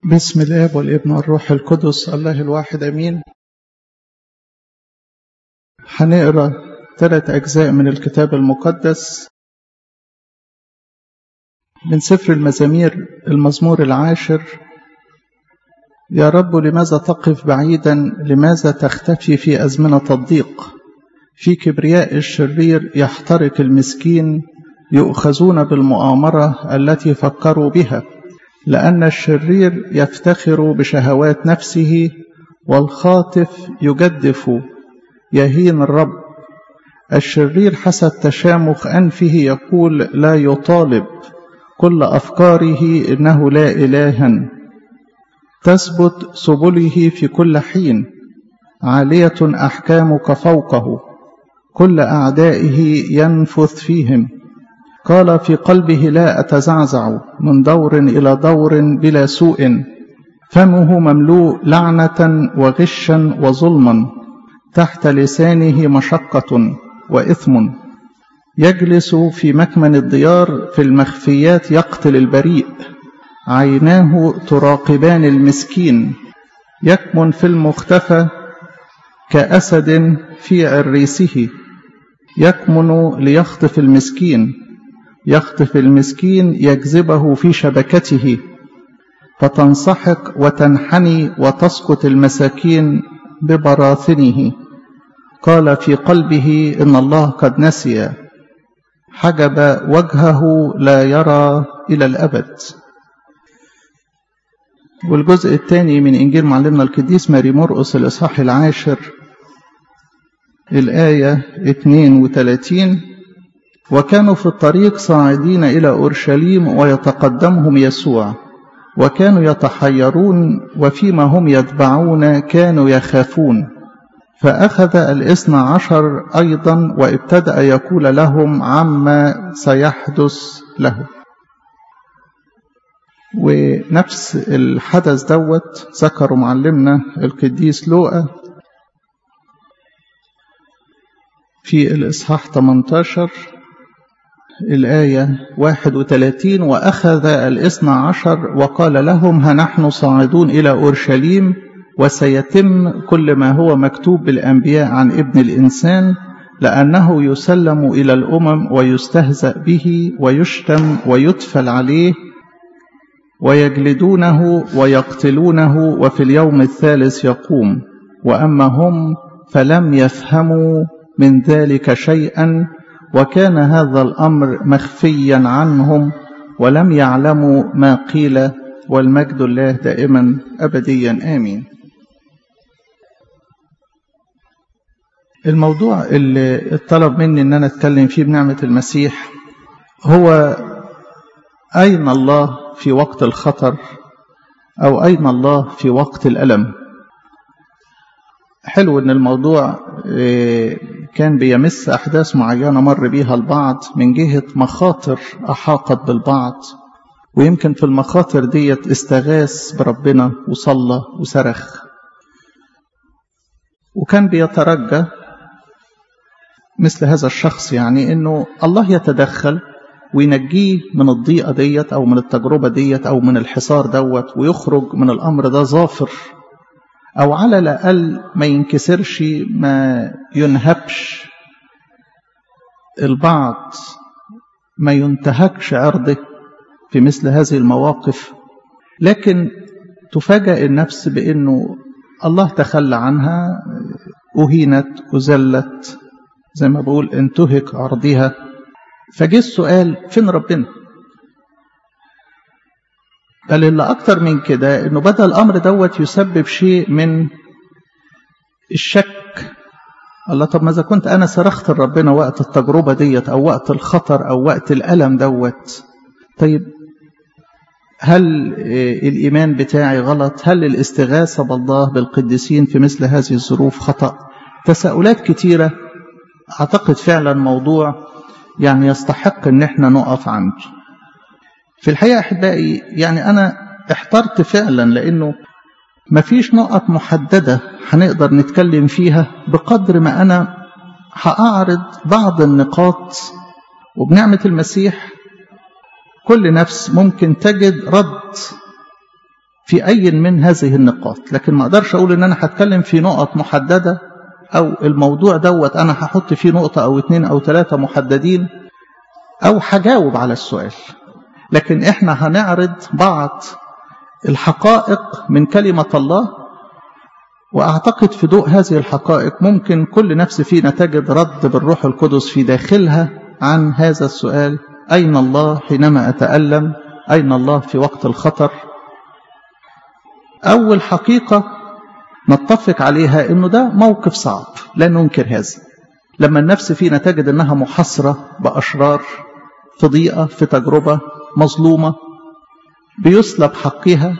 بسم الاب والابن والروح القدس الله الواحد امين هنقرا ثلاث اجزاء من الكتاب المقدس من سفر المزامير المزمور العاشر يا رب لماذا تقف بعيدا لماذا تختفي في ازمنه الضيق في كبرياء الشرير يحترق المسكين يؤخذون بالمؤامره التي فكروا بها لأن الشرير يفتخر بشهوات نفسه والخاطف يجدف يهين الرب الشرير حسب تشامخ أنفه يقول لا يطالب كل أفكاره إنه لا إلها تثبت سبله في كل حين عالية أحكامك فوقه كل أعدائه ينفث فيهم قال في قلبه لا أتزعزع من دور إلى دور بلا سوء فمه مملوء لعنة وغشا وظلما تحت لسانه مشقة وإثم يجلس في مكمن الديار في المخفيات يقتل البريء عيناه تراقبان المسكين يكمن في المختفى كأسد في عريسه يكمن ليخطف المسكين يخطف المسكين يجذبه في شبكته فتنسحق وتنحني وتسقط المساكين ببراثنه قال في قلبه ان الله قد نسي حجب وجهه لا يرى الى الابد والجزء الثاني من انجيل معلمنا القديس ماري مرقس الاصحاح العاشر الايه 32 وكانوا في الطريق صاعدين إلى أورشليم ويتقدمهم يسوع وكانوا يتحيرون وفيما هم يتبعون كانوا يخافون فأخذ الاثنى عشر أيضا وابتدأ يقول لهم عما سيحدث له ونفس الحدث دوت ذكره معلمنا القديس لوقا في الإصحاح 18 الآية 31 وأخذ الاثنى عشر وقال لهم ها نحن صاعدون إلى أورشليم وسيتم كل ما هو مكتوب بالأنبياء عن ابن الإنسان لأنه يسلم إلى الأمم ويستهزأ به ويشتم ويدفل عليه ويجلدونه ويقتلونه وفي اليوم الثالث يقوم وأما هم فلم يفهموا من ذلك شيئا وكان هذا الامر مخفيا عنهم ولم يعلموا ما قيل والمجد الله دائما ابديا امين الموضوع اللي اتطلب مني ان انا اتكلم فيه بنعمه المسيح هو اين الله في وقت الخطر او اين الله في وقت الالم حلو ان الموضوع كان بيمس احداث معينه مر بيها البعض من جهه مخاطر احاطت بالبعض ويمكن في المخاطر ديت استغاث بربنا وصلى وصرخ وكان بيترجى مثل هذا الشخص يعني انه الله يتدخل وينجيه من الضيقه ديت او من التجربه ديت او من الحصار دوت ويخرج من الامر ده ظافر أو على الأقل ما ينكسرش ما ينهبش البعض ما ينتهكش عرضه في مثل هذه المواقف لكن تفاجأ النفس بأنه الله تخلى عنها أهينت أذلت زي ما بقول انتهك عرضها فجه السؤال فين ربنا بل اللي أكتر من كده إنه بدأ الأمر دوت يسبب شيء من الشك الله طب ماذا كنت أنا صرخت لربنا وقت التجربة ديت أو وقت الخطر أو وقت الألم دوت طيب هل الإيمان بتاعي غلط هل الاستغاثة بالله بالقديسين في مثل هذه الظروف خطأ تساؤلات كتيرة أعتقد فعلا موضوع يعني يستحق إن احنا نقف عنده في الحقيقة أحبائي يعني أنا احترت فعلا لأنه مفيش نقط محددة هنقدر نتكلم فيها بقدر ما أنا هأعرض بعض النقاط وبنعمة المسيح كل نفس ممكن تجد رد في أي من هذه النقاط لكن ما أقدرش أقول إن أنا هتكلم في نقط محددة أو الموضوع دوت أنا هحط فيه نقطة أو اتنين أو ثلاثة محددين أو هجاوب على السؤال لكن إحنا هنعرض بعض الحقائق من كلمة الله وأعتقد في ضوء هذه الحقائق ممكن كل نفس فينا تجد رد بالروح القدس في داخلها عن هذا السؤال أين الله حينما أتألم أين الله في وقت الخطر أول حقيقة نتفق عليها أنه ده موقف صعب لا ننكر هذا لما النفس فينا تجد أنها محصرة بأشرار في ضيقة في تجربة مظلومة بيسلب حقها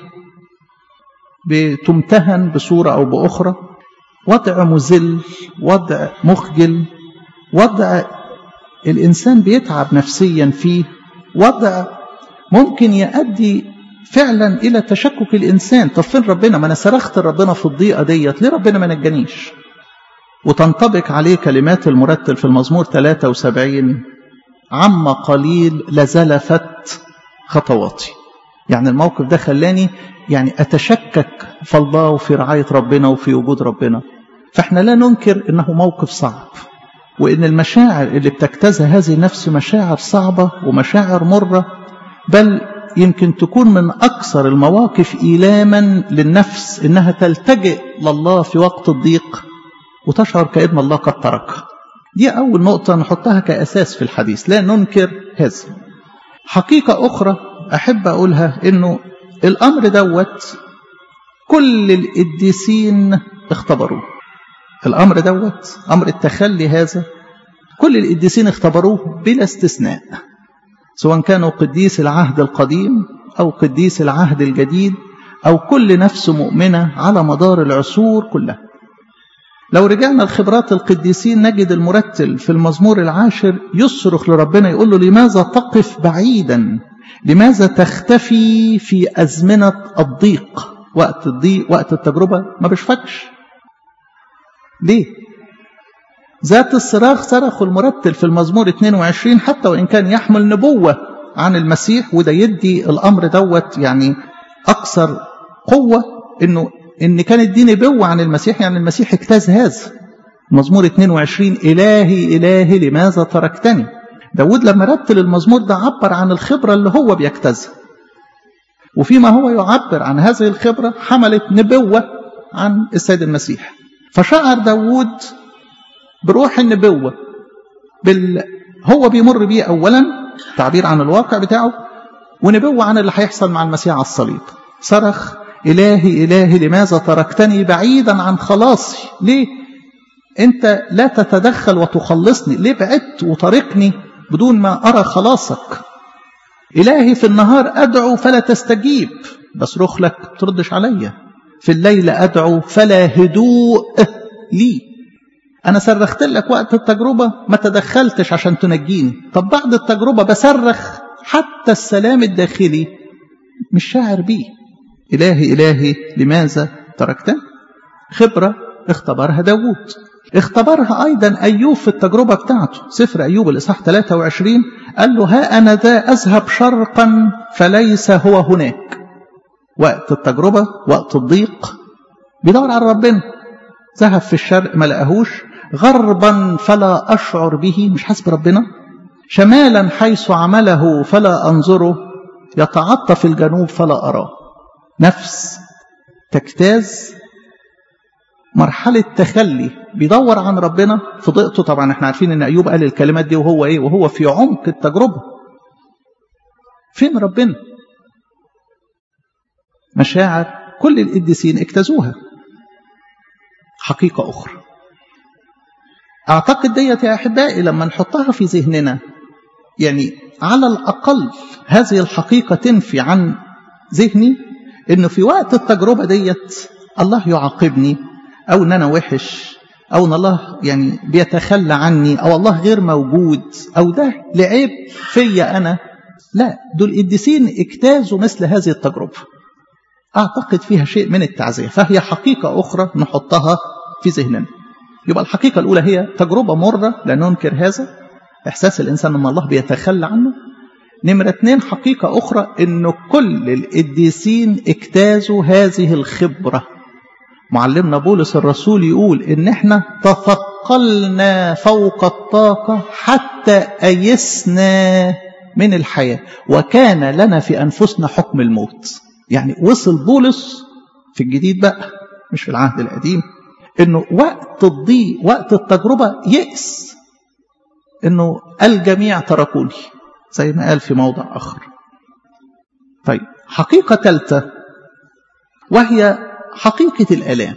بتمتهن بصورة أو بأخرى وضع مذل وضع مخجل وضع الإنسان بيتعب نفسيا فيه وضع ممكن يؤدي فعلا إلى تشكك الإنسان طب فين ربنا ما أنا صرخت ربنا في الضيقة ديت ليه ربنا ما نجانيش وتنطبق عليه كلمات المرتل في المزمور 73 عما قليل لزلفت خطواتي يعني الموقف ده خلاني يعني أتشكك في الله وفي رعاية ربنا وفي وجود ربنا فإحنا لا ننكر إنه موقف صعب وإن المشاعر اللي بتجتازها هذه النفس مشاعر صعبة ومشاعر مرة بل يمكن تكون من أكثر المواقف إيلاما للنفس إنها تلتجئ لله في وقت الضيق وتشعر كأن الله قد تركها دي أول نقطة نحطها كأساس في الحديث لا ننكر هذا حقيقة أخرى أحب أقولها إنه الأمر دوت كل القديسين اختبروه الأمر دوت أمر التخلي هذا كل القديسين اختبروه بلا استثناء سواء كانوا قديس العهد القديم أو قديس العهد الجديد أو كل نفس مؤمنة على مدار العصور كلها لو رجعنا لخبرات القديسين نجد المرتل في المزمور العاشر يصرخ لربنا يقول له لماذا تقف بعيدا لماذا تختفي في أزمنة الضيق وقت الضيق وقت التجربة ما بشفكش ليه ذات الصراخ صرخ المرتل في المزمور 22 حتى وإن كان يحمل نبوة عن المسيح وده يدي الأمر دوت يعني أكثر قوة إنه إن كانت دي نبوة عن المسيح يعني المسيح اجتاز هذا مزمور 22 إلهي إلهي لماذا تركتني داود لما رتل المزمور ده عبر عن الخبرة اللي هو بيجتازها وفيما هو يعبر عن هذه الخبرة حملت نبوة عن السيد المسيح فشعر داود بروح النبوة بال... هو بيمر بيه أولا تعبير عن الواقع بتاعه ونبوة عن اللي هيحصل مع المسيح على الصليب صرخ إلهي إلهي لماذا تركتني بعيدا عن خلاصي ليه أنت لا تتدخل وتخلصني ليه بعدت وطرقني بدون ما أرى خلاصك إلهي في النهار أدعو فلا تستجيب بصرخ لك تردش عليا في الليل أدعو فلا هدوء لي أنا صرخت لك وقت التجربة ما تدخلتش عشان تنجيني طب بعد التجربة بصرخ حتى السلام الداخلي مش شاعر بيه إلهي إلهي لماذا تركتني خبرة اختبرها داوود اختبرها أيضا أيوب في التجربة بتاعته سفر أيوب الإصحاح 23 قال له ها أنا ذا أذهب شرقا فليس هو هناك وقت التجربة وقت الضيق بيدور على ربنا ذهب في الشرق ما لقاهوش غربا فلا أشعر به مش حاسس بربنا شمالا حيث عمله فلا أنظره يتعطى في الجنوب فلا أراه نفس تجتاز مرحلة تخلي بيدور عن ربنا في ضيقته طبعا احنا عارفين ان ايوب قال الكلمات دي وهو ايه وهو في عمق التجربة فين ربنا مشاعر كل القديسين اجتازوها حقيقة أخرى أعتقد ديت يا أحبائي لما نحطها في ذهننا يعني على الأقل هذه الحقيقة تنفي عن ذهني إنه في وقت التجربة ديت الله يعاقبني أو إن أنا وحش أو إن الله يعني بيتخلى عني أو الله غير موجود أو ده لعيب فيا أنا لا دول قديسين اجتازوا مثل هذه التجربة أعتقد فيها شيء من التعزية فهي حقيقة أخرى نحطها في ذهننا يبقى الحقيقة الأولى هي تجربة مرة لا ننكر هذا إحساس الإنسان أن الله بيتخلى عنه نمرة اتنين حقيقة أخرى إن كل القديسين اجتازوا هذه الخبرة معلمنا بولس الرسول يقول إن احنا تثقلنا فوق الطاقة حتى أيسنا من الحياة وكان لنا في أنفسنا حكم الموت يعني وصل بولس في الجديد بقى مش في العهد القديم انه وقت الضيق وقت التجربة يئس انه الجميع تركوني زي ما قال في موضع اخر طيب حقيقة ثالثة وهي حقيقة الآلام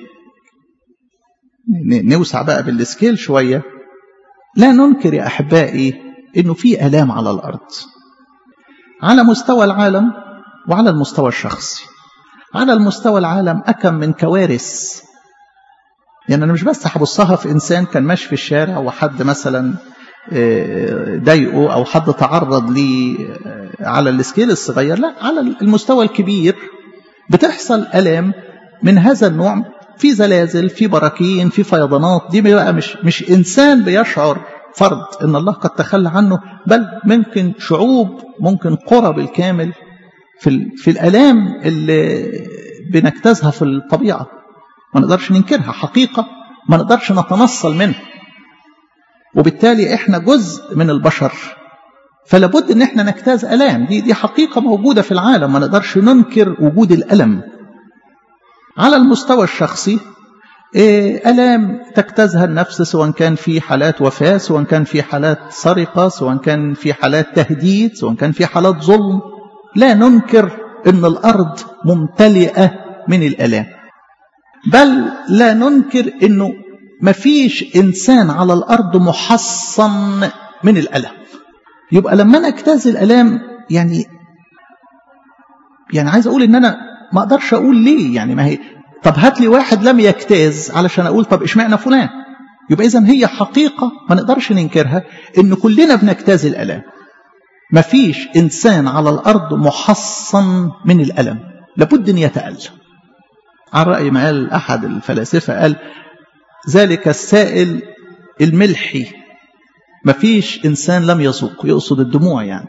نوسع بقى بالسكيل شوية لا ننكر يا أحبائي إنه في آلام على الأرض على مستوى العالم وعلى المستوى الشخصي على المستوى العالم أكم من كوارث يعني أنا مش بس هبصها في إنسان كان ماشي في الشارع وحد مثلا ضايقه أو حد تعرض ليه على السكيل الصغير لا على المستوى الكبير بتحصل ألام من هذا النوع في زلازل في براكين في فيضانات دي بقى مش مش إنسان بيشعر فرد ان الله قد تخلى عنه بل ممكن شعوب ممكن قرى بالكامل في في الالام اللي بنجتازها في الطبيعه ما نقدرش ننكرها حقيقه ما نقدرش نتنصل منها وبالتالي احنا جزء من البشر فلا بد ان احنا نجتاز الام دي دي حقيقه موجوده في العالم ما نقدرش ننكر وجود الالم على المستوى الشخصي ألام تجتازها النفس سواء كان في حالات وفاة سواء كان في حالات سرقة سواء كان في حالات تهديد سواء كان في حالات ظلم لا ننكر أن الأرض ممتلئة من الألام بل لا ننكر أنه مفيش إنسان على الأرض محصن من الألم يبقى لما أنا أجتاز الألام يعني يعني عايز أقول إن أنا ما أقدرش أقول ليه يعني ما هي طب هات لي واحد لم يجتاز علشان اقول طب اشمعنى فلان يبقى اذا هي حقيقه ما نقدرش ننكرها ان كلنا بنجتاز الالام مفيش انسان على الارض محصن من الالم لابد ان يتالم على راي ما قال احد الفلاسفه قال ذلك السائل الملحي مفيش انسان لم يذوق يقصد الدموع يعني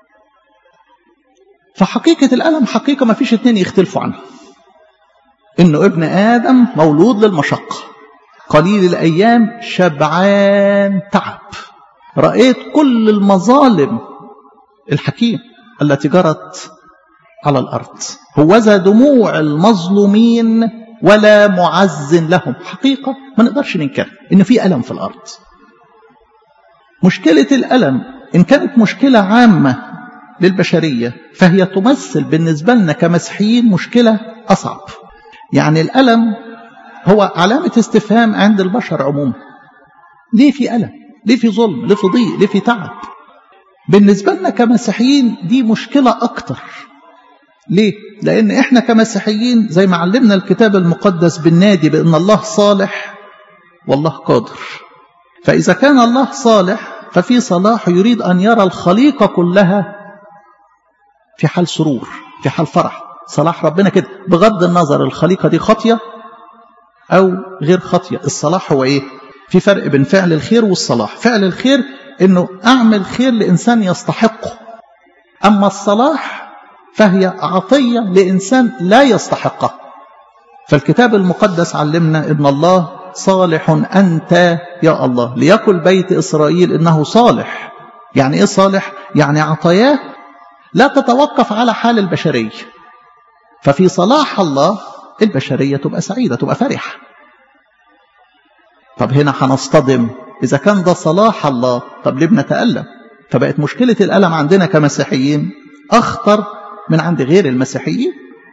فحقيقه الالم حقيقه مفيش اتنين يختلفوا عنها انه ابن ادم مولود للمشقه قليل الايام شبعان تعب رايت كل المظالم الحكيم التي جرت على الارض هوذا دموع المظلومين ولا معز لهم حقيقه ما نقدرش ننكرها ان في الم في الارض مشكله الالم ان كانت مشكله عامه للبشريه فهي تمثل بالنسبه لنا كمسيحيين مشكله اصعب يعني الألم هو علامة استفهام عند البشر عموما ليه في ألم ليه في ظلم ليه في ضيق ليه في تعب بالنسبة لنا كمسيحيين دي مشكلة أكتر ليه؟ لأن إحنا كمسيحيين زي ما علمنا الكتاب المقدس بالنادي بأن الله صالح والله قادر فإذا كان الله صالح ففي صلاح يريد أن يرى الخليقة كلها في حال سرور في حال فرح صلاح ربنا كده بغض النظر الخليقة دي خاطية أو غير خاطية الصلاح هو إيه في فرق بين فعل الخير والصلاح فعل الخير إنه أعمل خير لإنسان يستحقه أما الصلاح فهي عطية لإنسان لا يستحقه فالكتاب المقدس علمنا إن الله صالح أنت يا الله ليقل بيت إسرائيل إنه صالح يعني إيه صالح؟ يعني عطاياه لا تتوقف على حال البشرية ففي صلاح الله البشرية تبقى سعيدة تبقى فرحة طب هنا هنصطدم إذا كان ده صلاح الله طب ليه بنتألم فبقت مشكلة الألم عندنا كمسيحيين أخطر من عند غير المسيحيين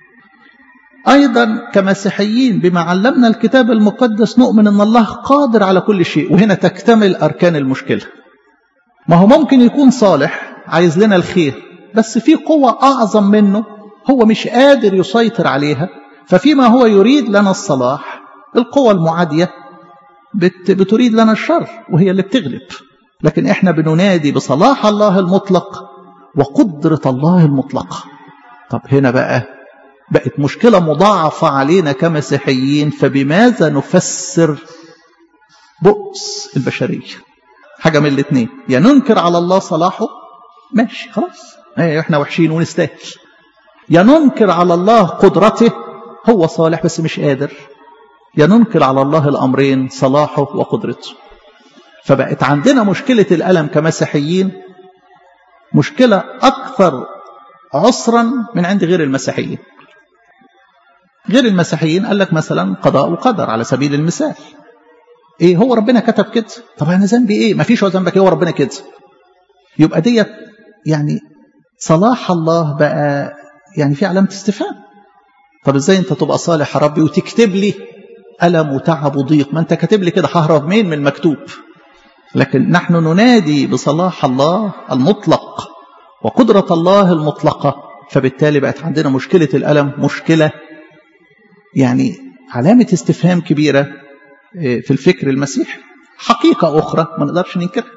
أيضا كمسيحيين بما علمنا الكتاب المقدس نؤمن أن الله قادر على كل شيء وهنا تكتمل أركان المشكلة ما هو ممكن يكون صالح عايز لنا الخير بس في قوة أعظم منه هو مش قادر يسيطر عليها ففيما هو يريد لنا الصلاح القوى المعادية بت بتريد لنا الشر وهي اللي بتغلب لكن احنا بننادي بصلاح الله المطلق وقدرة الله المطلقة طب هنا بقى بقت مشكلة مضاعفة علينا كمسيحيين فبماذا نفسر بؤس البشرية حاجة من الاثنين يا يعني ننكر على الله صلاحه ماشي خلاص ايه احنا وحشين ونستاهل يا ننكر على الله قدرته هو صالح بس مش قادر يا ننكر على الله الأمرين صلاحه وقدرته فبقت عندنا مشكلة الألم كمسيحيين مشكلة أكثر عسرا من عند غير المسيحيين غير المسيحيين قال لك مثلا قضاء وقدر على سبيل المثال ايه هو ربنا كتب كده طب انا ذنبي ايه ما فيش هو ذنبك ايه هو ربنا كده يبقى ديت يعني صلاح الله بقى يعني في علامه استفهام طب ازاي انت تبقى صالح يا ربي وتكتب لي الم وتعب وضيق ما انت كاتب لي كده ههرب مين من المكتوب لكن نحن ننادي بصلاح الله المطلق وقدره الله المطلقه فبالتالي بقت عندنا مشكله الالم مشكله يعني علامه استفهام كبيره في الفكر المسيحي حقيقة أخرى ما نقدرش ننكرها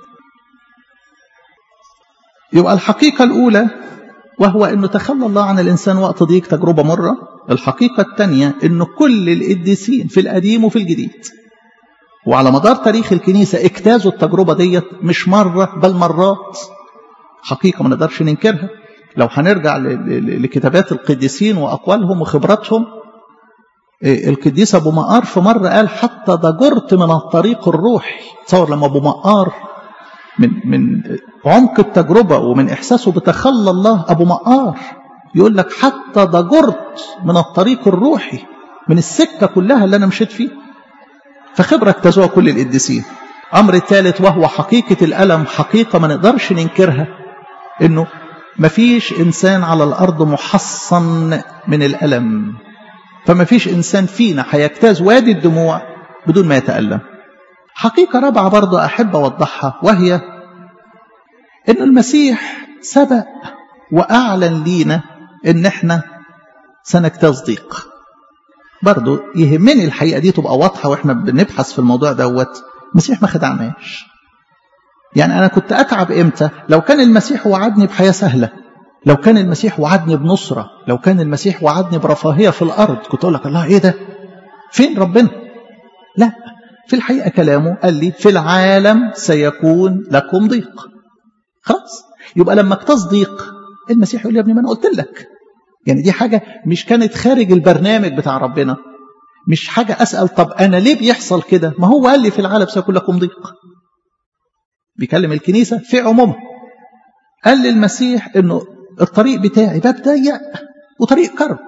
يبقى الحقيقة الأولى وهو أنه تخلى الله عن الإنسان وقت ضيق تجربة مرة الحقيقة الثانية أنه كل القديسين في القديم وفي الجديد وعلى مدار تاريخ الكنيسة اجتازوا التجربة ديت مش مرة بل مرات حقيقة ما نقدرش ننكرها لو هنرجع لكتابات القديسين وأقوالهم وخبراتهم القديس ابو مقار في مره قال حتى ضجرت من الطريق الروحي تصور لما ابو مقار من من عمق التجربه ومن احساسه بتخلى الله ابو مقار يقول لك حتى ضجرت من الطريق الروحي من السكه كلها اللي انا مشيت فيه فخبره اجتازوها كل القديسين امر الثالث وهو حقيقه الالم حقيقه ما نقدرش ننكرها انه مفيش انسان على الارض محصن من الالم فما فيش إنسان فينا هيجتاز وادي الدموع بدون ما يتألم حقيقة رابعة برضه أحب أوضحها وهي أن المسيح سبق وأعلن لينا أن احنا سنجتاز ضيق برضه يهمني الحقيقة دي تبقى واضحة وإحنا بنبحث في الموضوع دوت المسيح ما خدعناش يعني أنا كنت أتعب إمتى لو كان المسيح وعدني بحياة سهلة لو كان المسيح وعدني بنصرة لو كان المسيح وعدني برفاهية في الأرض كنت أقول لك الله إيه ده فين ربنا لا في الحقيقة كلامه قال لي في العالم سيكون لكم ضيق خلاص يبقى لما تصديق المسيح يقول لي يا ابني ما أنا قلت لك يعني دي حاجة مش كانت خارج البرنامج بتاع ربنا مش حاجة أسأل طب أنا ليه بيحصل كده ما هو قال لي في العالم سيكون لكم ضيق بيكلم الكنيسة في عمومها قال للمسيح انه الطريق بتاعي باب ضيق وطريق كرب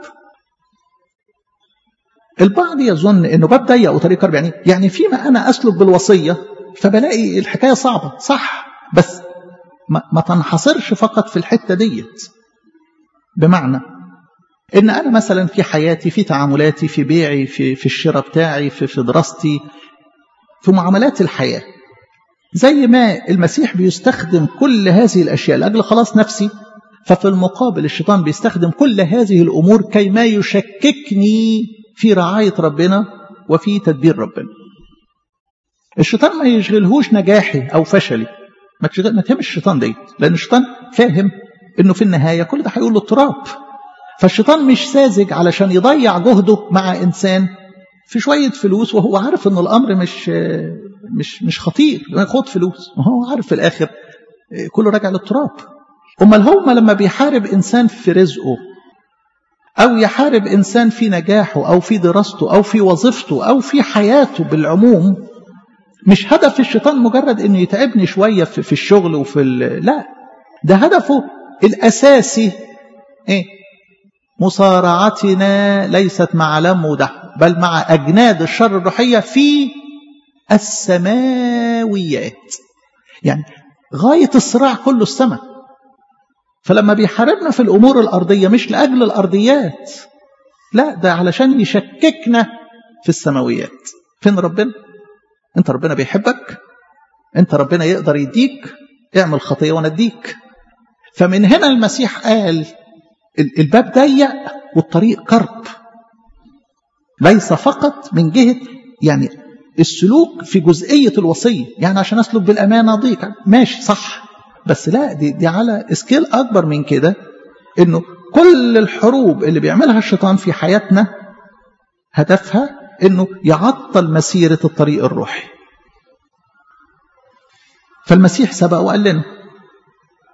البعض يظن انه باب ضيق وطريق كرب يعني يعني فيما انا اسلك بالوصيه فبلاقي الحكايه صعبه صح بس ما, ما تنحصرش فقط في الحته ديت بمعنى ان انا مثلا في حياتي في تعاملاتي في بيعي في في الشراء بتاعي في في دراستي في معاملات الحياه زي ما المسيح بيستخدم كل هذه الاشياء لاجل خلاص نفسي ففي المقابل الشيطان بيستخدم كل هذه الأمور كي ما يشككني في رعاية ربنا وفي تدبير ربنا الشيطان ما يشغلهوش نجاحي أو فشلي ما تشغل ما تهمش الشيطان ديت لأن الشيطان فاهم إنه في النهاية كل ده هيقول له اضطراب فالشيطان مش ساذج علشان يضيع جهده مع إنسان في شوية فلوس وهو عارف إن الأمر مش مش مش خطير خد فلوس وهو عارف في الآخر كله راجع للتراب أمال هم لما بيحارب إنسان في رزقه أو يحارب إنسان في نجاحه أو في دراسته أو في وظيفته أو في حياته بالعموم مش هدف الشيطان مجرد إنه يتعبني شوية في, في الشغل وفي لا ده هدفه الأساسي إيه؟ مصارعتنا ليست مع لم ودح بل مع أجناد الشر الروحية في السماويات يعني غاية الصراع كله السماء فلما بيحاربنا في الأمور الأرضية مش لأجل الأرضيات لا ده علشان يشككنا في السماويات فين ربنا انت ربنا بيحبك انت ربنا يقدر يديك اعمل خطية وانا اديك فمن هنا المسيح قال الباب ضيق والطريق كرب ليس فقط من جهة يعني السلوك في جزئية الوصية يعني عشان أسلك بالأمانة ضيق ماشي صح بس لا دي, دي على سكيل أكبر من كده إنه كل الحروب اللي بيعملها الشيطان في حياتنا هدفها إنه يعطل مسيرة الطريق الروحي فالمسيح سبق وقال لنا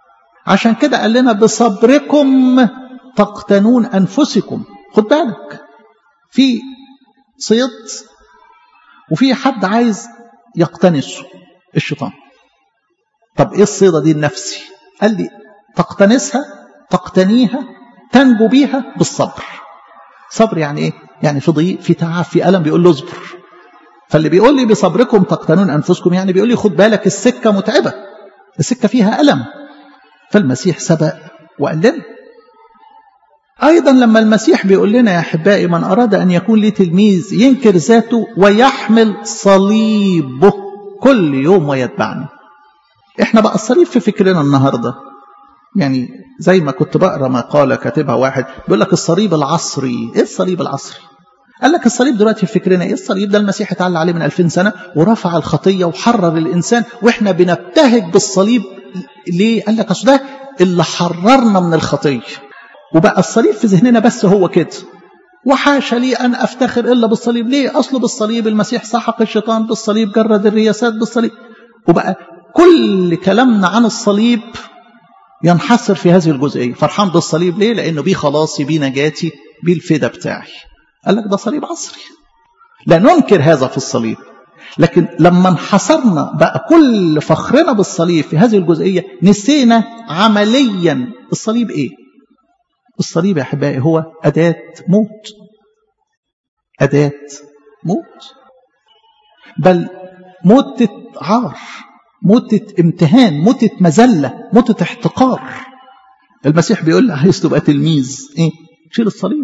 عشان كده قال لنا بصبركم تقتنون أنفسكم خد بالك في صيد وفي حد عايز يقتنسه الشيطان طب ايه الصيدة دي النفسي قال لي تقتنسها تقتنيها تنجو بيها بالصبر صبر يعني ايه يعني في ضيق في تعب في ألم بيقول له اصبر فاللي بيقول لي بصبركم تقتنون أنفسكم يعني بيقول لي خد بالك السكة متعبة السكة فيها ألم فالمسيح سبق وقال لنا أيضا لما المسيح بيقول لنا يا أحبائي من أراد أن يكون لي تلميذ ينكر ذاته ويحمل صليبه كل يوم ويتبعني احنا بقى الصليب في فكرنا النهاردة يعني زي ما كنت بقرا مقالة كاتبها واحد بيقول لك الصليب العصري ايه الصليب العصري قال لك الصليب دلوقتي في فكرنا ايه الصليب ده المسيح اتعلى عليه من 2000 سنة ورفع الخطية وحرر الإنسان واحنا بنبتهج بالصليب ليه قال لك اصل ده اللي حررنا من الخطيه وبقى الصليب في ذهننا بس هو كده وحاشا لي أن أفتخر إلا بالصليب ليه أصله بالصليب المسيح سحق الشيطان بالصليب جرد الرياسات بالصليب وبقى كل كلامنا عن الصليب ينحصر في هذه الجزئية فرحان بالصليب ليه لأنه بيه خلاصي بيه نجاتي بيه الفدا بتاعي قال لك ده صليب عصري لا ننكر هذا في الصليب لكن لما انحصرنا بقى كل فخرنا بالصليب في هذه الجزئية نسينا عمليا الصليب ايه الصليب يا احبائي هو أداة موت أداة موت بل موتة عار موتة امتهان موتة مذلة موتة احتقار المسيح بيقول لي عايز تبقى تلميذ ايه شيل الصليب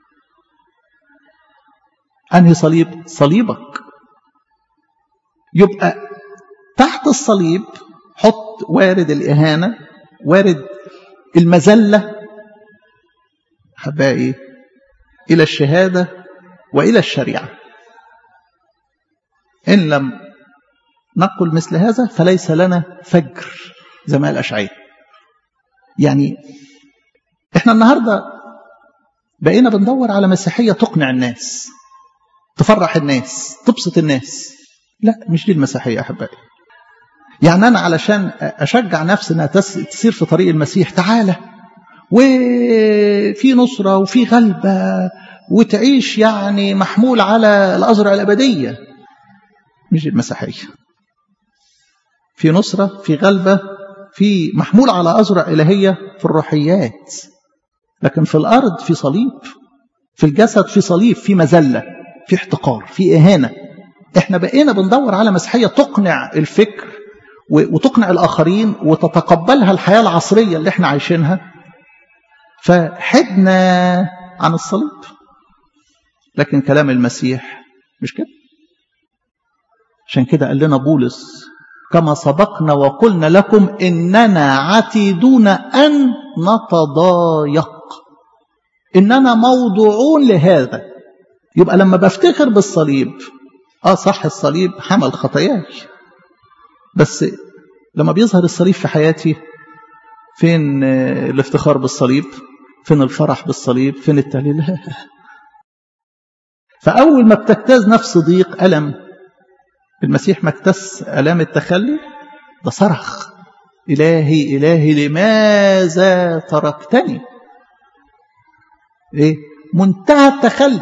انهي صليب صليبك يبقى تحت الصليب حط وارد الإهانة وارد المذلة حبائي إلى الشهادة وإلى الشريعة إن لم نقل مثل هذا فليس لنا فجر زي ما قال أشعياء يعني احنا النهاردة بقينا بندور على مسيحية تقنع الناس تفرح الناس تبسط الناس لا مش دي المسيحية يا أحبائي يعني أنا علشان أشجع نفسي أنها تسير في طريق المسيح تعالى وفي نصرة وفي غلبة وتعيش يعني محمول على الأزرع الأبدية مش دي المسيحية في نصرة في غلبة في محمول على أزرع إلهية في الروحيات لكن في الأرض في صليب في الجسد في صليب في مذلة في احتقار في إهانة احنا بقينا بندور على مسيحية تقنع الفكر وتقنع الآخرين وتتقبلها الحياة العصرية اللي احنا عايشينها فحدنا عن الصليب لكن كلام المسيح مش كده عشان كده قال لنا بولس كما سبقنا وقلنا لكم إننا عتيدون أن نتضايق إننا موضوعون لهذا يبقى لما بفتخر بالصليب اه صح الصليب حمل خطاياي بس لما بيظهر الصليب في حياتي فين الافتخار بالصليب فين الفرح بالصليب فين التهليل فأول ما بتجتاز نفس ضيق ألم المسيح ما اكتس ألام التخلي ده صرخ إلهي إلهي لماذا تركتني إيه منتهى التخلي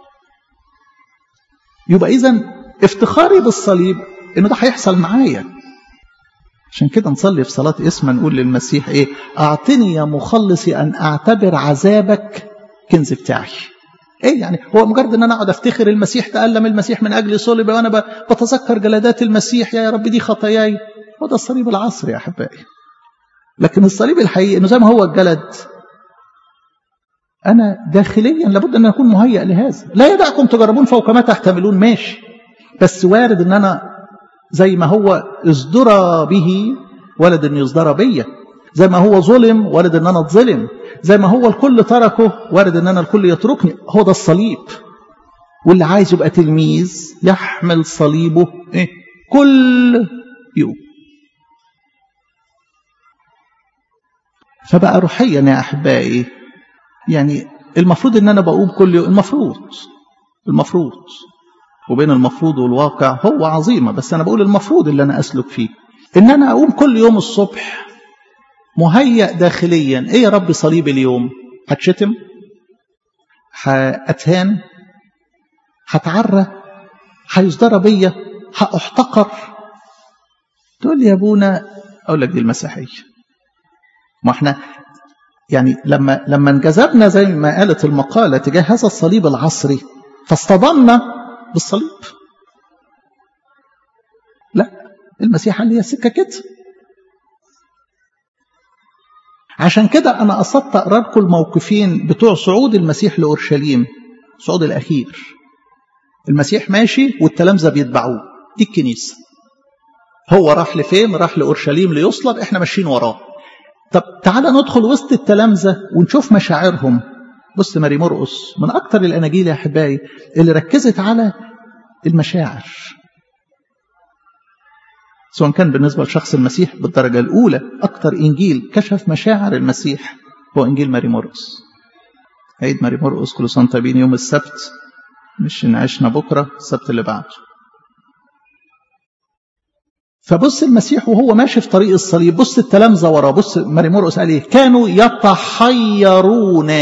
يبقى إذا افتخاري بالصليب إنه ده هيحصل معايا عشان كده نصلي في صلاة اسم نقول للمسيح إيه أعطني يا مخلصي أن أعتبر عذابك كنز بتاعي ايه يعني هو مجرد ان انا اقعد افتخر المسيح تألم المسيح من اجل صلب وانا بتذكر جلدات المسيح يا رب دي خطاياي هو ده الصليب العصري يا احبائي لكن الصليب الحقيقي انه زي ما هو الجلد انا داخليا لابد ان اكون مهيئ لهذا لا يدعكم تجربون فوق ما تحتملون ماشي بس وارد ان انا زي ما هو ازدرى به ولد ان يصدر بيا زي ما هو ظلم وارد ان انا اتظلم زي ما هو الكل تركه وارد ان انا الكل يتركني هو ده الصليب واللي عايز يبقى تلميذ يحمل صليبه إيه؟ كل يوم فبقى روحيا يا احبائي يعني المفروض ان انا بقوم كل يوم المفروض المفروض وبين المفروض والواقع هو عظيمه بس انا بقول المفروض اللي انا اسلك فيه ان انا اقوم كل يوم الصبح مهيأ داخليا ايه يا رب صليب اليوم هتشتم هأتهان هتعرى هيصدر بيا هأحتقر تقول لي يا ابونا اقول لك دي المسيحيه ما احنا يعني لما لما انجذبنا زي ما قالت المقاله تجاه هذا الصليب العصري فاصطدمنا بالصليب لا المسيحه اللي هي السكه كده عشان كده انا قصدت اقرا لكم الموقفين بتوع صعود المسيح لاورشليم صعود الاخير المسيح ماشي والتلامذه بيتبعوه دي الكنيسه هو راح لفين راح لاورشليم ليصلب احنا ماشيين وراه طب تعالى ندخل وسط التلامذه ونشوف مشاعرهم بص ماري مرقس من اكتر الاناجيل يا احبائي اللي ركزت على المشاعر سواء كان بالنسبه لشخص المسيح بالدرجه الاولى اكتر انجيل كشف مشاعر المسيح هو انجيل ماري مرقس عيد ماري مرقس كل سنه طيبين يوم السبت مش ان عشنا بكره السبت اللي بعده فبص المسيح وهو ماشي في طريق الصليب بص التلامذه وراه بص ماري مرقس قال ايه كانوا يتحيرون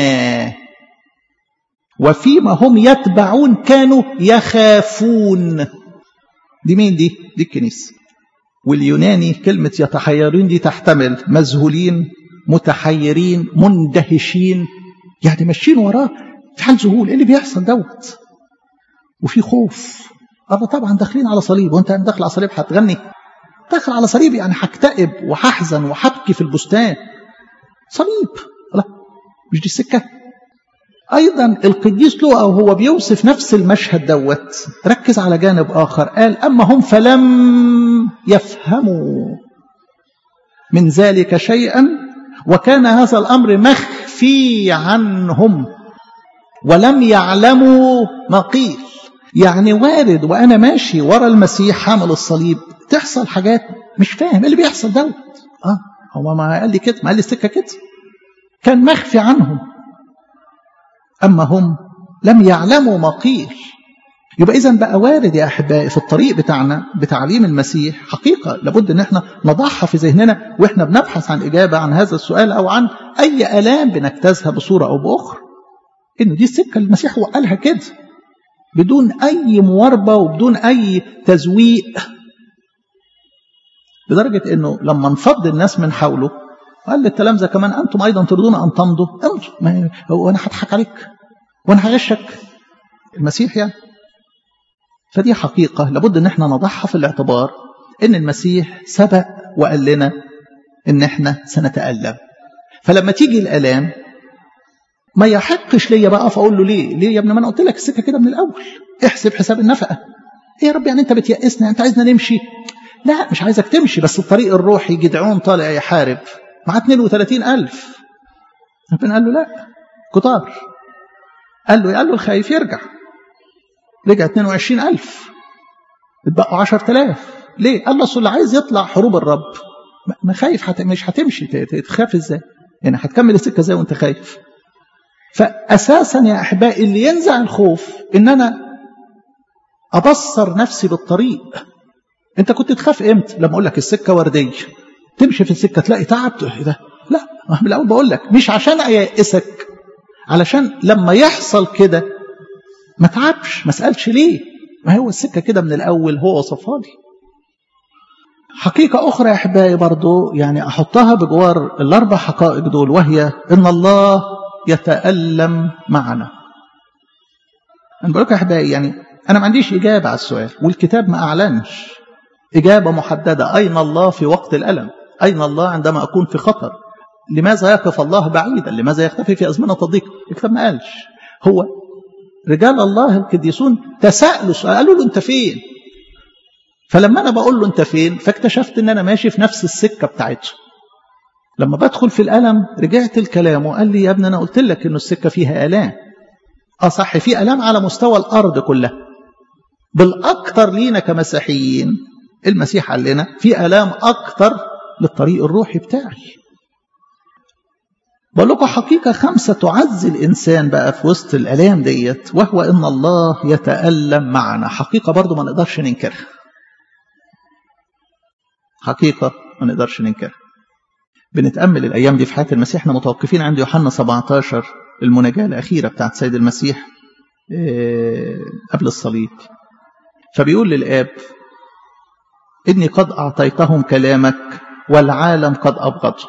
وفيما هم يتبعون كانوا يخافون دي مين دي دي الكنيسه واليوناني كلمه يتحيرون دي تحتمل مذهولين متحيرين مندهشين يعني ماشيين وراه في حال ذهول ايه اللي بيحصل دوت وفي خوف الله طبعا داخلين على صليب وانت داخل على صليب هتغني داخل على صليب يعني هكتئب وهحزن وهبكي في البستان صليب لا مش دي السكه ايضا القديس لوقا وهو بيوصف نفس المشهد دوت ركز على جانب اخر قال اما هم فلم يفهموا من ذلك شيئا وكان هذا الامر مخفي عنهم ولم يعلموا ما قيل يعني وارد وانا ماشي ورا المسيح حامل الصليب تحصل حاجات مش فاهم ايه اللي بيحصل دوت اه هو ما قال لي كده ما قال لي السكه كده كان مخفي عنهم اما هم لم يعلموا ما قيل يبقى اذا بقى وارد يا احبائي في الطريق بتاعنا بتعليم المسيح حقيقه لابد ان احنا نضعها في ذهننا واحنا بنبحث عن اجابه عن هذا السؤال او عن اي الام بنجتازها بصوره او باخرى انه دي السكه اللي المسيح هو قالها كده بدون اي مواربه وبدون اي تزويق لدرجه انه لما انفض الناس من حوله قال للتلامذه كمان انتم ايضا تريدون ان تمضوا امضوا وانا هضحك عليك وانا هغشك المسيح يعني فدي حقيقه لابد ان احنا نضعها في الاعتبار ان المسيح سبق وقال لنا ان احنا سنتالم فلما تيجي الالام ما يحقش ليا بقى اقول له ليه؟ ليه يا ابني ما انا قلت لك السكه كده من الاول احسب حساب النفقه. ايه يا رب يعني انت بتيأسنا انت عايزنا نمشي؟ لا مش عايزك تمشي بس الطريق الروحي جدعون طالع يحارب معاه 32000 ربنا قال له لا كتار قال له قال له الخايف يرجع رجع 22000 اتبقوا 10000 ليه؟ قال له اصل اللي عايز يطلع حروب الرب ما خايف حت... مش هتمشي تخاف ازاي؟ يعني هتكمل السكه ازاي وانت خايف؟ فاساسا يا احبائي اللي ينزع الخوف ان انا ابصر نفسي بالطريق انت كنت تخاف امتى لما اقول لك السكه ورديه تمشي في السكه تلاقي تعب ايه ده لا من الاول بقول لك مش عشان ايأسك علشان لما يحصل كده ما تعبش ما اسالش ليه ما هو السكه كده من الاول هو وصفها لي حقيقة أخرى يا أحبائي برضو يعني أحطها بجوار الأربع حقائق دول وهي إن الله يتألم معنا أنا بقول لكم يا أحبائي يعني أنا ما عنديش إجابة على السؤال والكتاب ما أعلنش إجابة محددة أين الله في وقت الألم أين الله عندما أكون في خطر لماذا يقف الله بعيدا لماذا يختفي في أزمنة الضيق الكتاب ما قالش هو رجال الله القديسون تساءلوا سؤال قالوا له أنت فين فلما أنا بقول له أنت فين فاكتشفت أن أنا ماشي في نفس السكة بتاعته لما بدخل في الألم رجعت الكلام وقال لي يا ابني أنا قلت لك أنه السكة فيها آلام اه صح في آلام على مستوى الأرض كلها بالأكثر لينا كمسيحيين المسيح قال لنا في آلام أكثر للطريق الروحي بتاعي بقول لكم حقيقة خمسة تعزي الإنسان بقى في وسط الآلام ديت وهو إن الله يتألم معنا حقيقة برضو ما نقدرش ننكرها حقيقة ما نقدرش ننكرها بنتأمل الأيام دي في حياة المسيح احنا متوقفين عند يوحنا 17 المناجاة الأخيرة بتاعت سيد المسيح قبل الصليب فبيقول للآب إني قد أعطيتهم كلامك والعالم قد أبغضه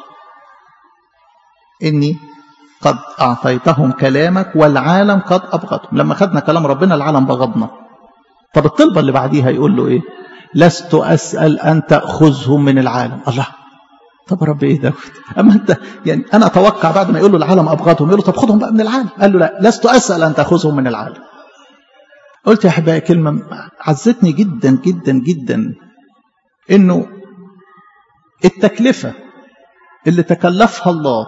إني قد أعطيتهم كلامك والعالم قد أبغضهم لما خدنا كلام ربنا العالم بغضنا طب الطلبة اللي بعديها يقول له إيه لست أسأل أن تأخذهم من العالم الله طب رب ايه دوت اما انت يعني انا اتوقع بعد ما يقول له العالم ابغضهم يقول له طب خدهم بقى من العالم قال له لا لست اسال ان تاخذهم من العالم قلت يا احبائي كلمه عزتني جدا جدا جدا انه التكلفه اللي تكلفها الله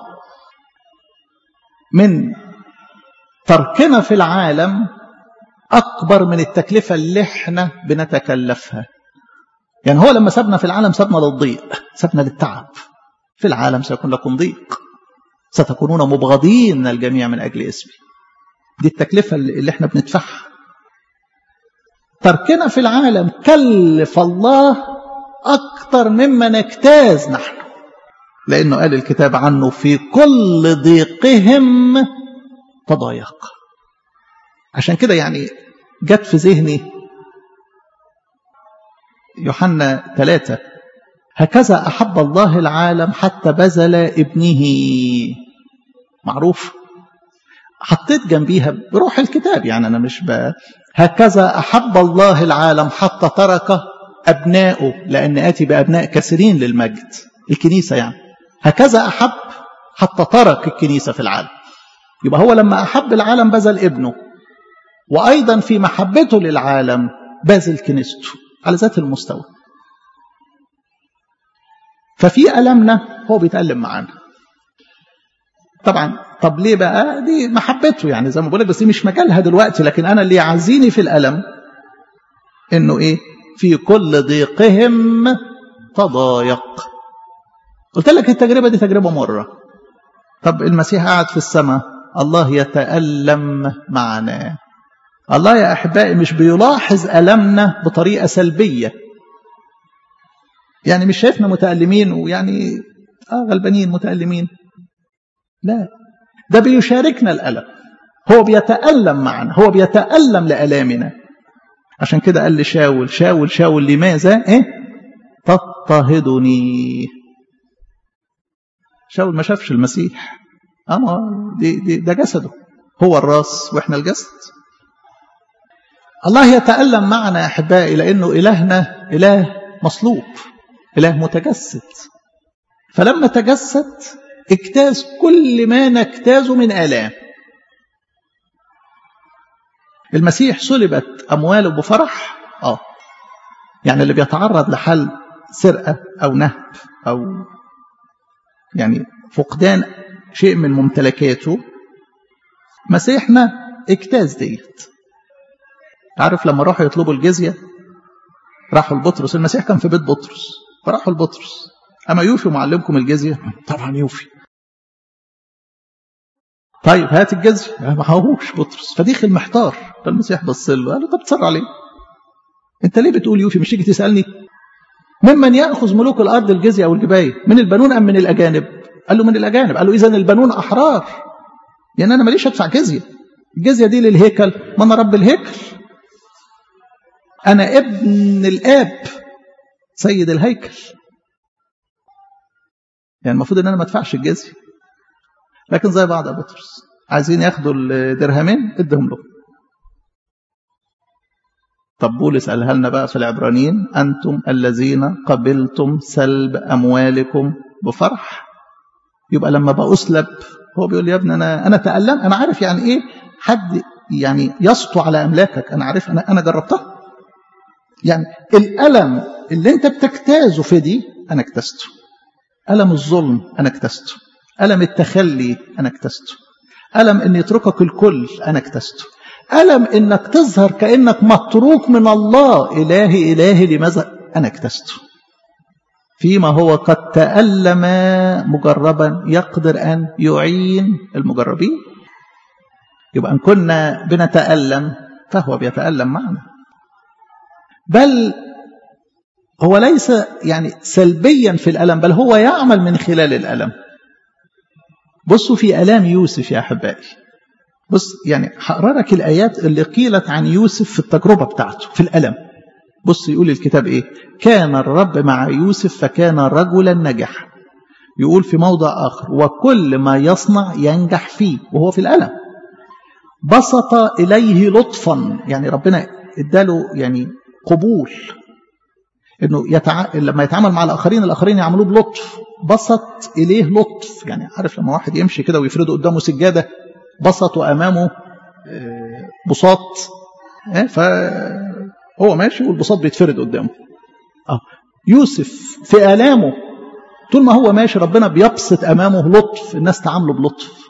من تركنا في العالم اكبر من التكلفه اللي احنا بنتكلفها يعني هو لما سابنا في العالم سابنا للضيق سابنا للتعب في العالم سيكون لكم ضيق ستكونون مبغضين من الجميع من أجل اسمي دي التكلفة اللي احنا بندفعها تركنا في العالم كلف الله أكثر مما نجتاز نحن لأنه قال الكتاب عنه في كل ضيقهم تضايق عشان كده يعني جت في ذهني يوحنا ثلاثة هكذا أحب الله العالم حتى بذل ابنه معروف حطيت جنبيها بروح الكتاب يعني أنا مش ب... هكذا أحب الله العالم حتى ترك أبنائه لأن آتي بأبناء كثيرين للمجد الكنيسة يعني هكذا أحب حتى ترك الكنيسة في العالم يبقى هو لما أحب العالم بذل ابنه وأيضا في محبته للعالم بذل كنيسته على ذات المستوى ففي ألمنا هو بيتألم معانا طبعا طب ليه بقى دي محبته يعني زي ما بقول لك بس دي مش مجالها دلوقتي لكن انا اللي يعزيني في الالم انه ايه في كل ضيقهم تضايق قلت لك التجربه دي تجربه مره طب المسيح قاعد في السماء الله يتالم معنا الله يا احبائي مش بيلاحظ المنا بطريقه سلبيه يعني مش شايفنا متالمين ويعني اه غلبانين متالمين لا ده بيشاركنا الألم هو بيتألم معنا هو بيتألم لألامنا عشان كده قال لي شاول شاول شاول لماذا ايه تضطهدني شاول ما شافش المسيح اما دي دي ده جسده هو الراس واحنا الجسد الله يتألم معنا يا احبائي لانه الهنا اله مصلوب اله متجسد فلما تجسد اجتاز كل ما نجتازه من آلام المسيح سلبت أمواله بفرح آه يعني اللي بيتعرض لحل سرقة أو نهب أو يعني فقدان شيء من ممتلكاته مسيحنا اجتاز ديت عارف لما راحوا يطلبوا الجزية راحوا لبطرس المسيح كان في بيت بطرس فراحوا لبطرس أما يوفي معلمكم الجزية طبعا يوفي طيب هات الجزية ما هوش بطرس فديخل محتار فالمسيح بص له قال له طب تصر عليه انت ليه بتقول يوفي مش تيجي تسألني ممن يأخذ ملوك الأرض الجزية أو الجباية من البنون أم من الأجانب قال له من الأجانب قال له إذا البنون أحرار يعني أنا ماليش أدفع جزية الجزية دي للهيكل ما أنا رب الهيكل أنا ابن الآب سيد الهيكل يعني المفروض ان انا ما ادفعش الجزيه لكن زي بعض ابو بطرس عايزين ياخدوا الدرهمين ادهم له طب بولس قالها لنا بقى في العبرانيين انتم الذين قبلتم سلب اموالكم بفرح يبقى لما بأسلب هو بيقول يا ابني انا انا تألم انا عارف يعني ايه حد يعني يسطو على املاكك انا عارف انا انا جربتها يعني الالم اللي انت بتجتازه في دي انا اجتزته ألم الظلم أنا اكتسته ألم التخلي أنا اكتسته ألم أن يتركك الكل أنا اكتسته ألم أنك تظهر كأنك متروك من الله إلهي إلهي لماذا أنا اكتسته فيما هو قد تألم مجربا يقدر أن يعين المجربين يبقى أن كنا بنتألم فهو بيتألم معنا بل هو ليس يعني سلبيا في الألم بل هو يعمل من خلال الألم بصوا في ألام يوسف يا أحبائي بص يعني هقرا لك الآيات اللي قيلت عن يوسف في التجربة بتاعته في الألم بص يقول الكتاب إيه كان الرب مع يوسف فكان رجلا نجح يقول في موضع آخر وكل ما يصنع ينجح فيه وهو في الألم بسط إليه لطفا يعني ربنا اداله يعني قبول انه يتع... لما يتعامل مع الاخرين الاخرين يعملوه بلطف بسط اليه لطف يعني عارف لما واحد يمشي كده ويفرده قدامه سجاده بسطوا امامه بساط فهو ماشي والبساط بيتفرد قدامه اه يوسف في الامه طول ما هو ماشي ربنا بيبسط امامه لطف الناس تعامله بلطف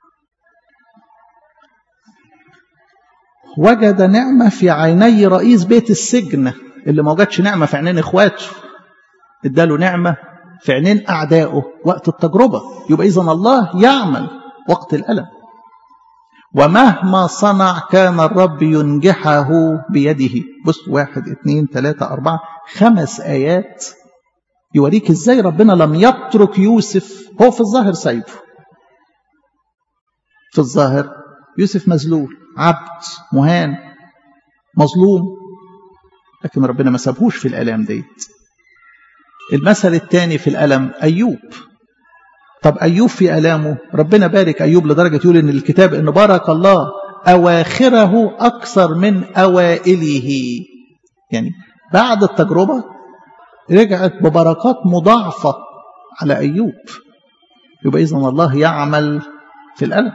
وجد نعمه في عيني رئيس بيت السجن اللي ما وجدش نعمه في عينين اخواته اداله نعمه في عينين اعدائه وقت التجربه يبقى اذا الله يعمل وقت الالم ومهما صنع كان الرب ينجحه بيده بص واحد اثنين ثلاثة أربعة خمس آيات يوريك ازاي ربنا لم يترك يوسف هو في الظاهر سايبه في الظاهر يوسف مذلول عبد مهان مظلوم لكن ربنا ما سابهوش في الالام ديت المثل الثاني في الالم ايوب طب ايوب في الامه ربنا بارك ايوب لدرجه يقول ان الكتاب ان بارك الله اواخره اكثر من اوائله يعني بعد التجربه رجعت ببركات مضاعفه على ايوب يبقى اذا الله يعمل في الالم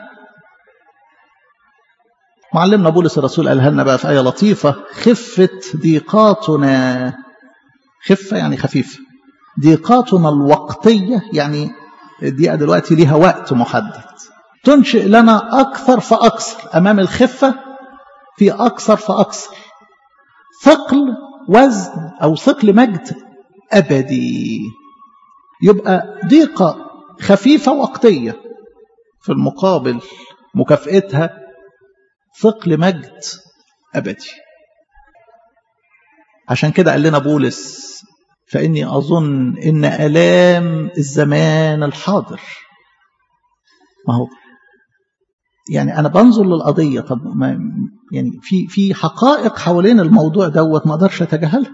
معلمنا بولس الرسول قالها لنا بقى في آية لطيفة خفة ضيقاتنا خفة يعني خفيفة ضيقاتنا الوقتية يعني الدقيقة دلوقتي ليها وقت محدد تنشئ لنا أكثر فأكثر أمام الخفة في أكثر فأكثر ثقل وزن أو ثقل مجد أبدي يبقى ضيقة خفيفة وقتية في المقابل مكافئتها ثقل مجد أبدي عشان كده قال لنا بولس فإني أظن إن ألام الزمان الحاضر ما هو يعني أنا بنظر للقضية طب ما يعني في في حقائق حوالين الموضوع دوت ما أقدرش أتجاهلها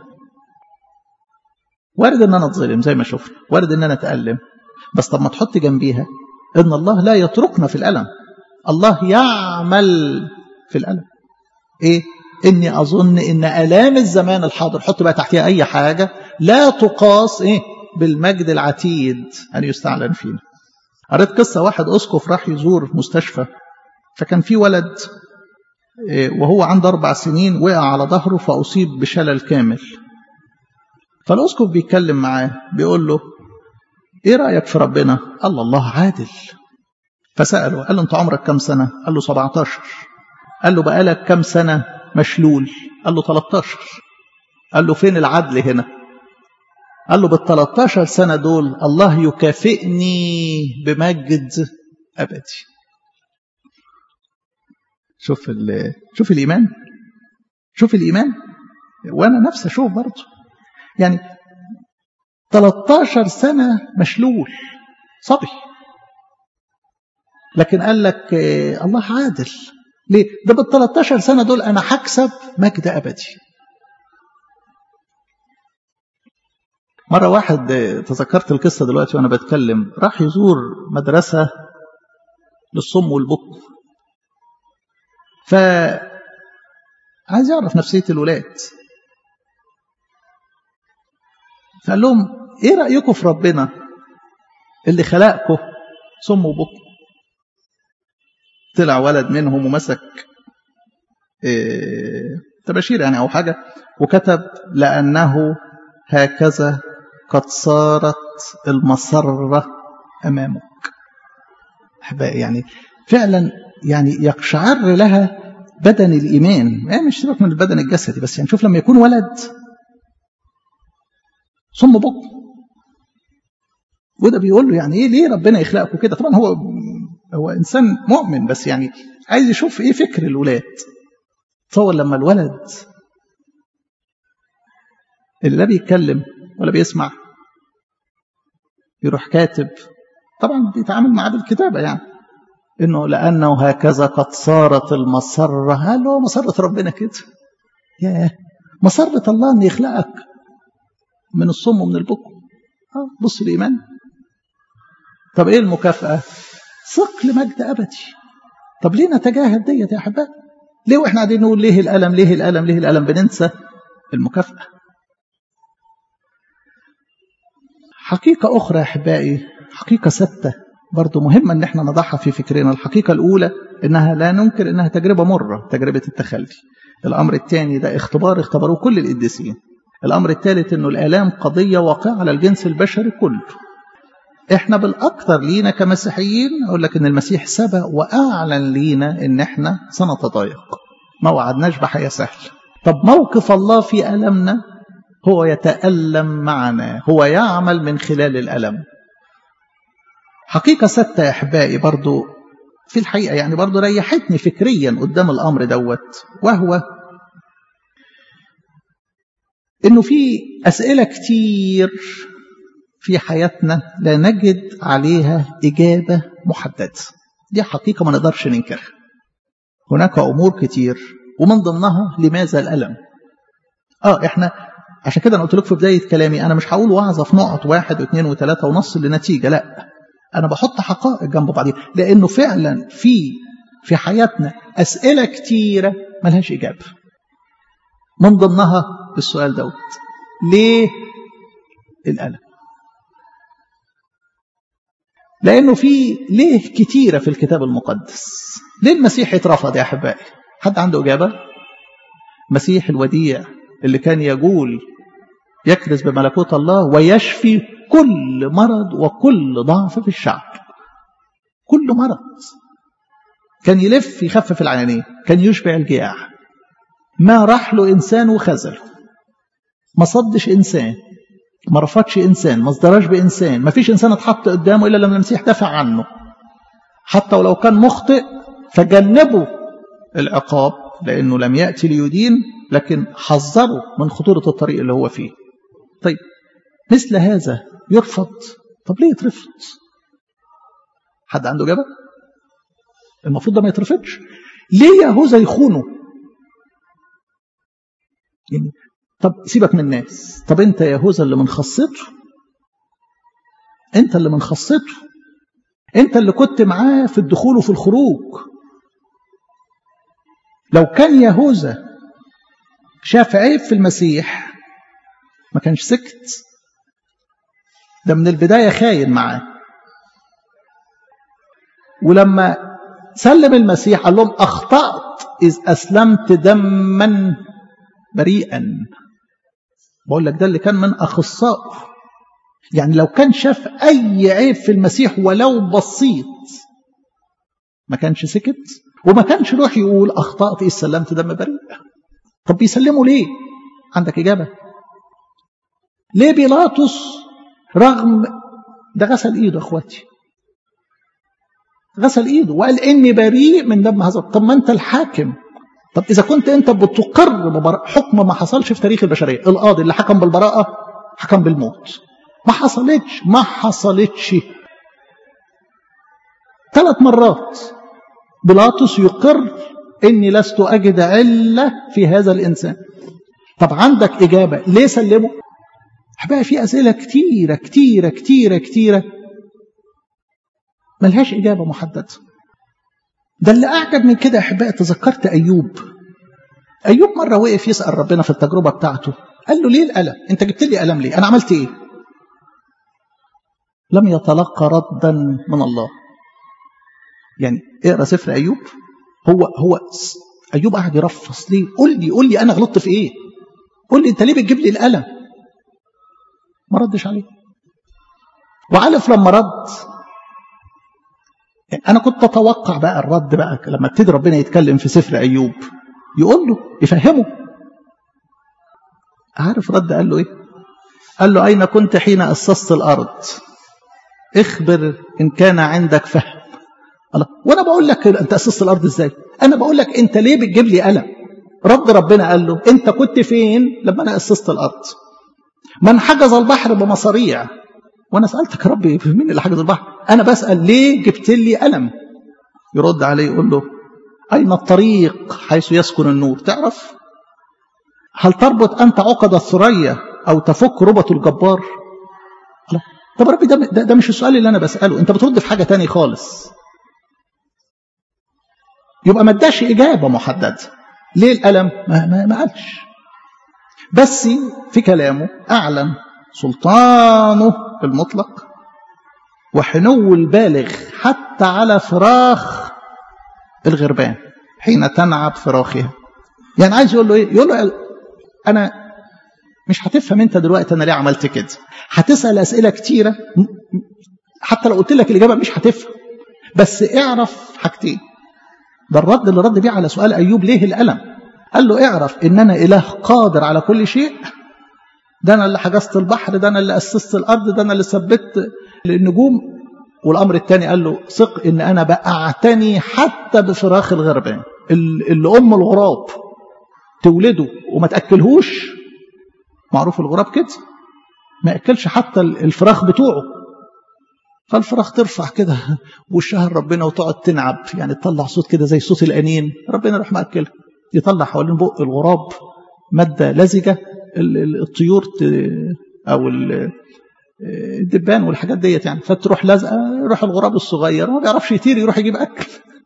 وارد إن أنا أتظلم زي ما شفنا وارد إن أنا أتألم بس طب ما تحط جنبيها إن الله لا يتركنا في الألم الله يعمل في الألم إيه؟ إني أظن إن ألام الزمان الحاضر حط بقى تحتها أي حاجة لا تقاس إيه؟ بالمجد العتيد أن يستعلن فينا قريت قصة واحد أسقف راح يزور مستشفى فكان في ولد وهو عنده أربع سنين وقع على ظهره فأصيب بشلل كامل فالأسقف بيتكلم معاه بيقول له إيه رأيك في ربنا؟ قال الله عادل فسأله قال له أنت عمرك كم سنة؟ قال له 17 قال له بقالك كم سنة مشلول قال له 13 قال له فين العدل هنا قال له بال 13 سنة دول الله يكافئني بمجد أبدي شوف شوف الإيمان شوف الإيمان وأنا نفسي أشوف برضه يعني 13 سنة مشلول صبي لكن قال لك الله عادل ليه؟ ده بال 13 سنة دول أنا هكسب مجد أبدي. مرة واحد تذكرت القصة دلوقتي وأنا بتكلم راح يزور مدرسة للصم والبكم. ف عايز يعرف نفسية الولاد. فقال لهم إيه رأيكم في ربنا اللي خلقكم صم وبكم؟ طلع ولد منهم ومسك إيه تباشير يعني أو حاجة وكتب لأنه هكذا قد صارت المسرة أمامك أحبائي يعني فعلا يعني يقشعر لها بدن الإيمان يعني مش سيبك من البدن الجسدي بس يعني شوف لما يكون ولد صم بكم وده بيقول له يعني ايه ليه ربنا يخلقكم كده طبعا هو هو انسان مؤمن بس يعني عايز يشوف ايه فكر الولاد تصور لما الولد اللي لا بيتكلم ولا بيسمع يروح كاتب طبعا بيتعامل معاه بالكتابة يعني انه لانه هكذا قد صارت المسرة هل هو مسرة ربنا كده ياه مسرة الله ان يخلقك من الصم ومن البكم اه بص الايمان طب ايه المكافأة ثقل مجد ابدي طب ليه نتجاهل ديت يا احبائي ليه واحنا قاعدين نقول ليه الالم ليه الالم ليه الالم بننسى المكافأة حقيقة أخرى يا أحبائي حقيقة ستة برضو مهمة أن احنا نضعها في فكرنا الحقيقة الأولى أنها لا ننكر أنها تجربة مرة تجربة التخلي الأمر الثاني ده اختبار اختبروه كل القديسين الأمر الثالث أنه الآلام قضية واقعة على الجنس البشري كله احنا بالأكثر لينا كمسيحيين أقول لك أن المسيح سبق وأعلن لينا أن احنا سنتضايق ما وعدناش بحياة سهلة طب موقف الله في ألمنا هو يتألم معنا هو يعمل من خلال الألم حقيقة ستة يا أحبائي برضو في الحقيقة يعني برضو ريحتني فكريا قدام الأمر دوت وهو إنه في أسئلة كتير في حياتنا لا نجد عليها إجابة محددة دي حقيقة ما نقدرش ننكرها هناك أمور كتير ومن ضمنها لماذا الألم آه إحنا عشان كده أنا قلت لك في بداية كلامي أنا مش هقول وعظة في نقط واحد واثنين وثلاثة ونص لنتيجة لا أنا بحط حقائق جنب بعضيها لأنه فعلا في في حياتنا أسئلة كتيرة ملهاش إجابة من ضمنها السؤال دوت ليه الألم لأنه في ليه كتيرة في الكتاب المقدس ليه المسيح اترفض يا أحبائي حد عنده إجابة مسيح الوديع اللي كان يقول يكرز بملكوت الله ويشفي كل مرض وكل ضعف في الشعب كل مرض كان يلف يخفف العيانين كان يشبع الجياع ما راح له إنسان وخذله ما صدش إنسان ما رفضش إنسان ما ازدراش بإنسان ما فيش إنسان اتحط قدامه إلا لما المسيح دافع عنه حتى ولو كان مخطئ فجنبه العقاب لأنه لم يأتي ليدين لكن حذره من خطورة الطريق اللي هو فيه طيب مثل هذا يرفض طب ليه يترفض حد عنده إجابة المفروض ده ما يترفضش ليه يهوذا يخونه يعني طب سيبك من الناس طب انت يهوذا اللي من خاصته انت اللي من خاصته انت اللي كنت معاه في الدخول وفي الخروج لو كان يهوذا شاف عيب في المسيح ما كانش سكت ده من البداية خاين معاه ولما سلم المسيح قال لهم أخطأت إذ أسلمت دما بريئا بقول لك ده اللي كان من أخصائه يعني لو كان شاف أي عيب في المسيح ولو بسيط ما كانش سكت وما كانش يروح يقول أخطأت إذ سلمت دم بريء طب بيسلموا ليه عندك إجابة ليه بيلاطس رغم ده غسل إيده أخواتي غسل إيده وقال إني بريء من دم هذا طب ما أنت الحاكم طب إذا كنت أنت بتقر ببراءة حكم ما حصلش في تاريخ البشرية القاضي اللي حكم بالبراءة حكم بالموت ما حصلتش ما حصلتش ثلاث مرات بيلاطس يقر إني لست أجد علة في هذا الإنسان طب عندك إجابة ليه سلمه أحبائي في أسئلة كتيرة كتيرة كتيرة كتيرة ملهاش إجابة محددة ده اللي أعجب من كده يا أحبائي تذكرت أيوب أيوب مرة وقف يسأل ربنا في التجربة بتاعته قال له ليه الألم أنت جبت لي ألم ليه أنا عملت إيه لم يتلقى ردا من الله يعني اقرا سفر أيوب هو هو أيوب قاعد يرفص ليه قول لي قول لي أنا غلطت في إيه قول لي أنت ليه بتجيب لي الألم ما ردش عليه وعارف لما رد أنا كنت أتوقع بقى الرد بقى لما ابتدي ربنا يتكلم في سفر أيوب يقول له يفهمه عارف رد قال له إيه قال له أين كنت حين أسست الأرض اخبر إن كان عندك فهم الله وأنا بقول لك أنت أسست الأرض إزاي أنا بقول لك أنت ليه بتجيب لي ألم رد ربنا قال له أنت كنت فين لما أنا أسست الأرض من حجز البحر بمصاريع وانا سالتك يا ربي مين اللي حجز البحر انا بسال ليه جبت لي الم يرد عليه يقول له اين الطريق حيث يسكن النور تعرف هل تربط انت عقد الثريا او تفك ربة الجبار لا طب يا ربي ده, ده, ده مش السؤال اللي انا بساله انت بترد في حاجه تاني خالص يبقى ما اداش اجابه محدده ليه الالم ما, ما, ما قالش بس في كلامه اعلن سلطانه المطلق وحنو البالغ حتى على فراخ الغربان حين تنعب فراخها يعني عايز يقول له ايه يقول له انا مش هتفهم انت دلوقتي انا ليه عملت كده هتسال اسئله كتيره حتى لو قلت لك الاجابه مش هتفهم بس اعرف حاجتين ده الرد اللي رد بيه على سؤال ايوب ليه الالم قال له اعرف ان انا اله قادر على كل شيء ده انا اللي حجزت البحر ده انا اللي اسست الارض ده انا اللي ثبت النجوم والامر الثاني قال له ثق ان انا باعتني حتى بفراخ الغربان اللي ام الغراب تولده وما تاكلهوش معروف الغراب كده ما ياكلش حتى الفراخ بتوعه فالفراخ ترفع كده وشها ربنا وتقعد تنعب يعني تطلع صوت كده زي صوت الانين ربنا يروح ماكلها يطلع حوالين بق الغراب ماده لزجه الطيور او الدبان والحاجات ديت يعني فتروح لازقه يروح الغراب الصغير ما بيعرفش يطير يروح يجيب اكل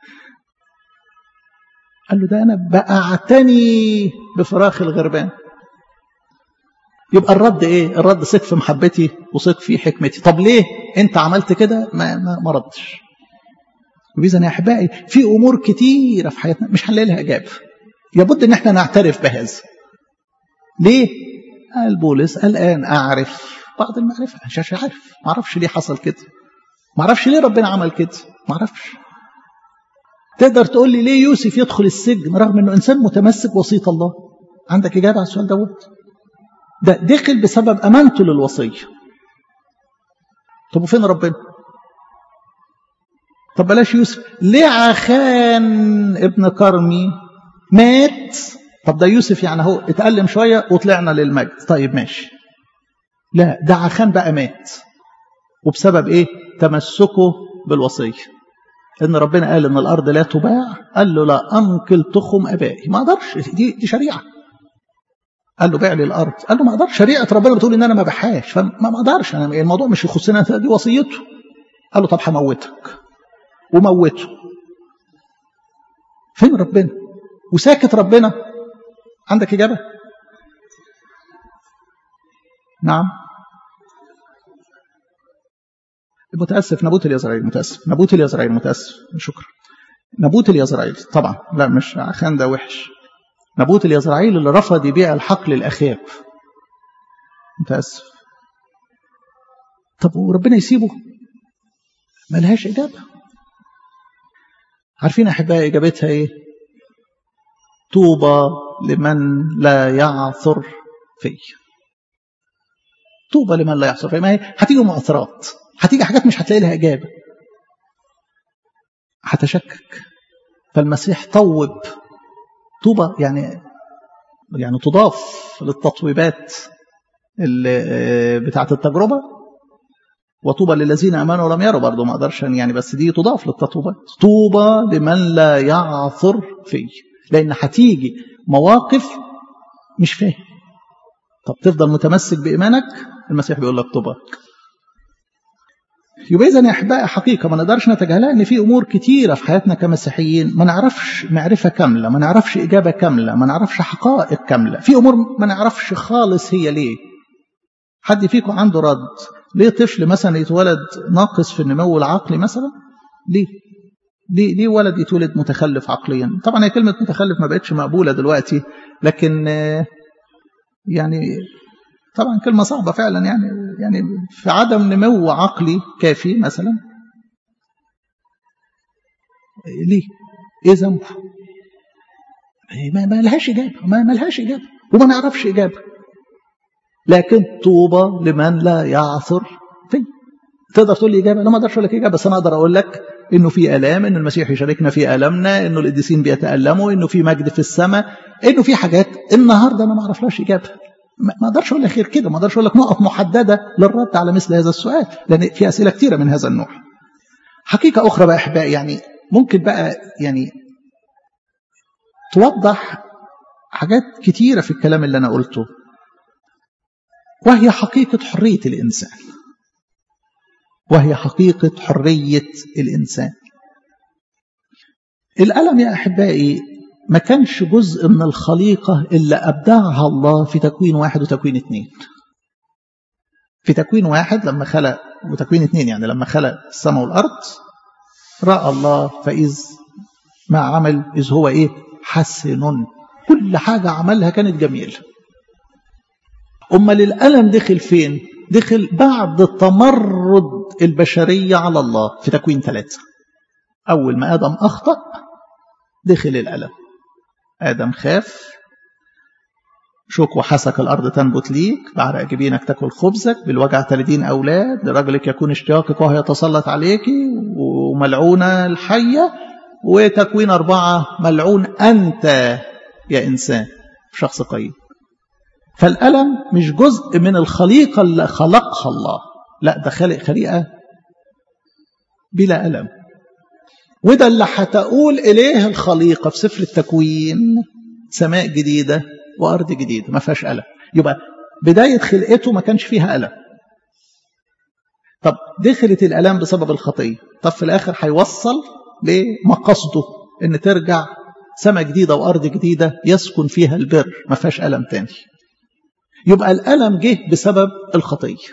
قال له ده انا باعتني بفراخ الغربان يبقى الرد ايه الرد ثق في محبتي وثق في حكمتي طب ليه انت عملت كده ما, ما, ما ردش اذا يا احبائي في امور كتيره في حياتنا مش هنلاقي لها اجابه لابد ان احنا نعترف بهذا ليه قال بولس الان اعرف بعض المعرفه مش عارف ما اعرفش ليه حصل كده ما اعرفش ليه ربنا عمل كده ما اعرفش تقدر تقول لي ليه يوسف يدخل السجن رغم انه انسان متمسك وسيط الله عندك اجابه على السؤال دوت ده دخل بسبب امانته للوصيه طب وفين ربنا طب بلاش يوسف ليه عخان ابن كرمي مات طب ده يوسف يعني هو اتألم شوية وطلعنا للمجد طيب ماشي لا ده عخان بقى مات وبسبب ايه تمسكه بالوصية ان ربنا قال ان الارض لا تباع قال له لا انقل تخم ابائي ما اقدرش دي, دي شريعه قال له بيع لي الارض قال له ما اقدرش شريعه ربنا بتقول ان انا ما بحاش فما ما اقدرش انا الموضوع مش يخصني دي وصيته قال له طب هموتك وموته فين ربنا وساكت ربنا عندك اجابه نعم متاسف نبوت اليزرعيل متاسف نبوت اليزرعيل متاسف شكرا نبوت اليزرعيل طبعا لا مش عشان ده وحش نبوت اليزرعيل اللي رفض يبيع الحقل الاخاب متاسف طب وربنا يسيبه ملهاش اجابه عارفين احبائي اجابتها ايه طوبى لمن لا يعثر في طوبى لمن لا يعثر في ما هي هتيجي معثرات هتيجي حاجات مش هتلاقي لها اجابه هتشكك فالمسيح طوب طوبى يعني يعني تضاف للتطويبات بتاعه التجربه وطوبى للذين امنوا ولم يروا برضه ما اقدرش يعني بس دي تضاف للتطويبات طوبى لمن لا يعثر فيه لان هتيجي مواقف مش فاهم طب تفضل متمسك بايمانك المسيح بيقول لك طوباك يبقى اذا يا احبائي حقيقه ما نقدرش نتجاهلها ان في امور كتيره في حياتنا كمسيحيين ما نعرفش معرفه كامله ما نعرفش اجابه كامله ما نعرفش حقائق كامله في امور ما نعرفش خالص هي ليه حد فيكم عنده رد ليه طفل مثلا يتولد ناقص في النمو العقلي مثلا ليه ليه ليه ولد يتولد متخلف عقليا طبعا هي كلمه متخلف ما بقتش مقبوله دلوقتي لكن يعني طبعا كلمة صعبة فعلا يعني يعني في عدم نمو عقلي كافي مثلا ليه؟ ايه ذنبه؟ ما, ما لهاش إجابة ما, ما لهاش إجابة وما نعرفش إجابة لكن طوبى لمن لا يعثر فيه تقدر تقول لي إجابة لا ما أقدرش أقول لك إجابة بس أنا أقدر أقول لك إنه في آلام إنه المسيح يشاركنا في آلامنا إنه القديسين بيتألموا إنه في مجد في السماء إنه في حاجات النهاردة أنا ما أعرفلهاش إجابة ما اقدرش اقول لك غير كده ما اقدرش اقول لك نقط محدده للرد على مثل هذا السؤال لان في اسئله كثيره من هذا النوع حقيقه اخرى بقى احبائي يعني ممكن بقى يعني توضح حاجات كتيره في الكلام اللي انا قلته وهي حقيقه حريه الانسان وهي حقيقه حريه الانسان الالم يا احبائي ما كانش جزء من الخليقة اللي أبدعها الله في تكوين واحد وتكوين اتنين في تكوين واحد لما خلق وتكوين اتنين يعني لما خلق السماء والأرض رأى الله فإذ ما عمل إذ هو إيه حسن كل حاجة عملها كانت جميلة أمال الألم دخل فين دخل بعد تمرد البشرية على الله في تكوين ثلاثة أول ما آدم أخطأ دخل الألم آدم خاف شوك وحسك الأرض تنبت ليك بعرق جبينك تاكل خبزك بالوجع تلدين أولاد لرجلك يكون اشتياقك وهو يتسلط عليك وملعونة الحية وتكوين أربعة ملعون أنت يا إنسان شخص قيم فالألم مش جزء من الخليقة اللي خلقها الله لا ده خلق خليقة بلا ألم وده اللي هتقول إليه الخليقة في سفر التكوين سماء جديدة وأرض جديدة ما فيهاش ألم يبقى بداية خلقته ما كانش فيها ألم طب دخلت الألم بسبب الخطية طب في الآخر هيوصل لمقصده إن ترجع سماء جديدة وأرض جديدة يسكن فيها البر ما فيهاش ألم تاني يبقى الألم جه بسبب الخطية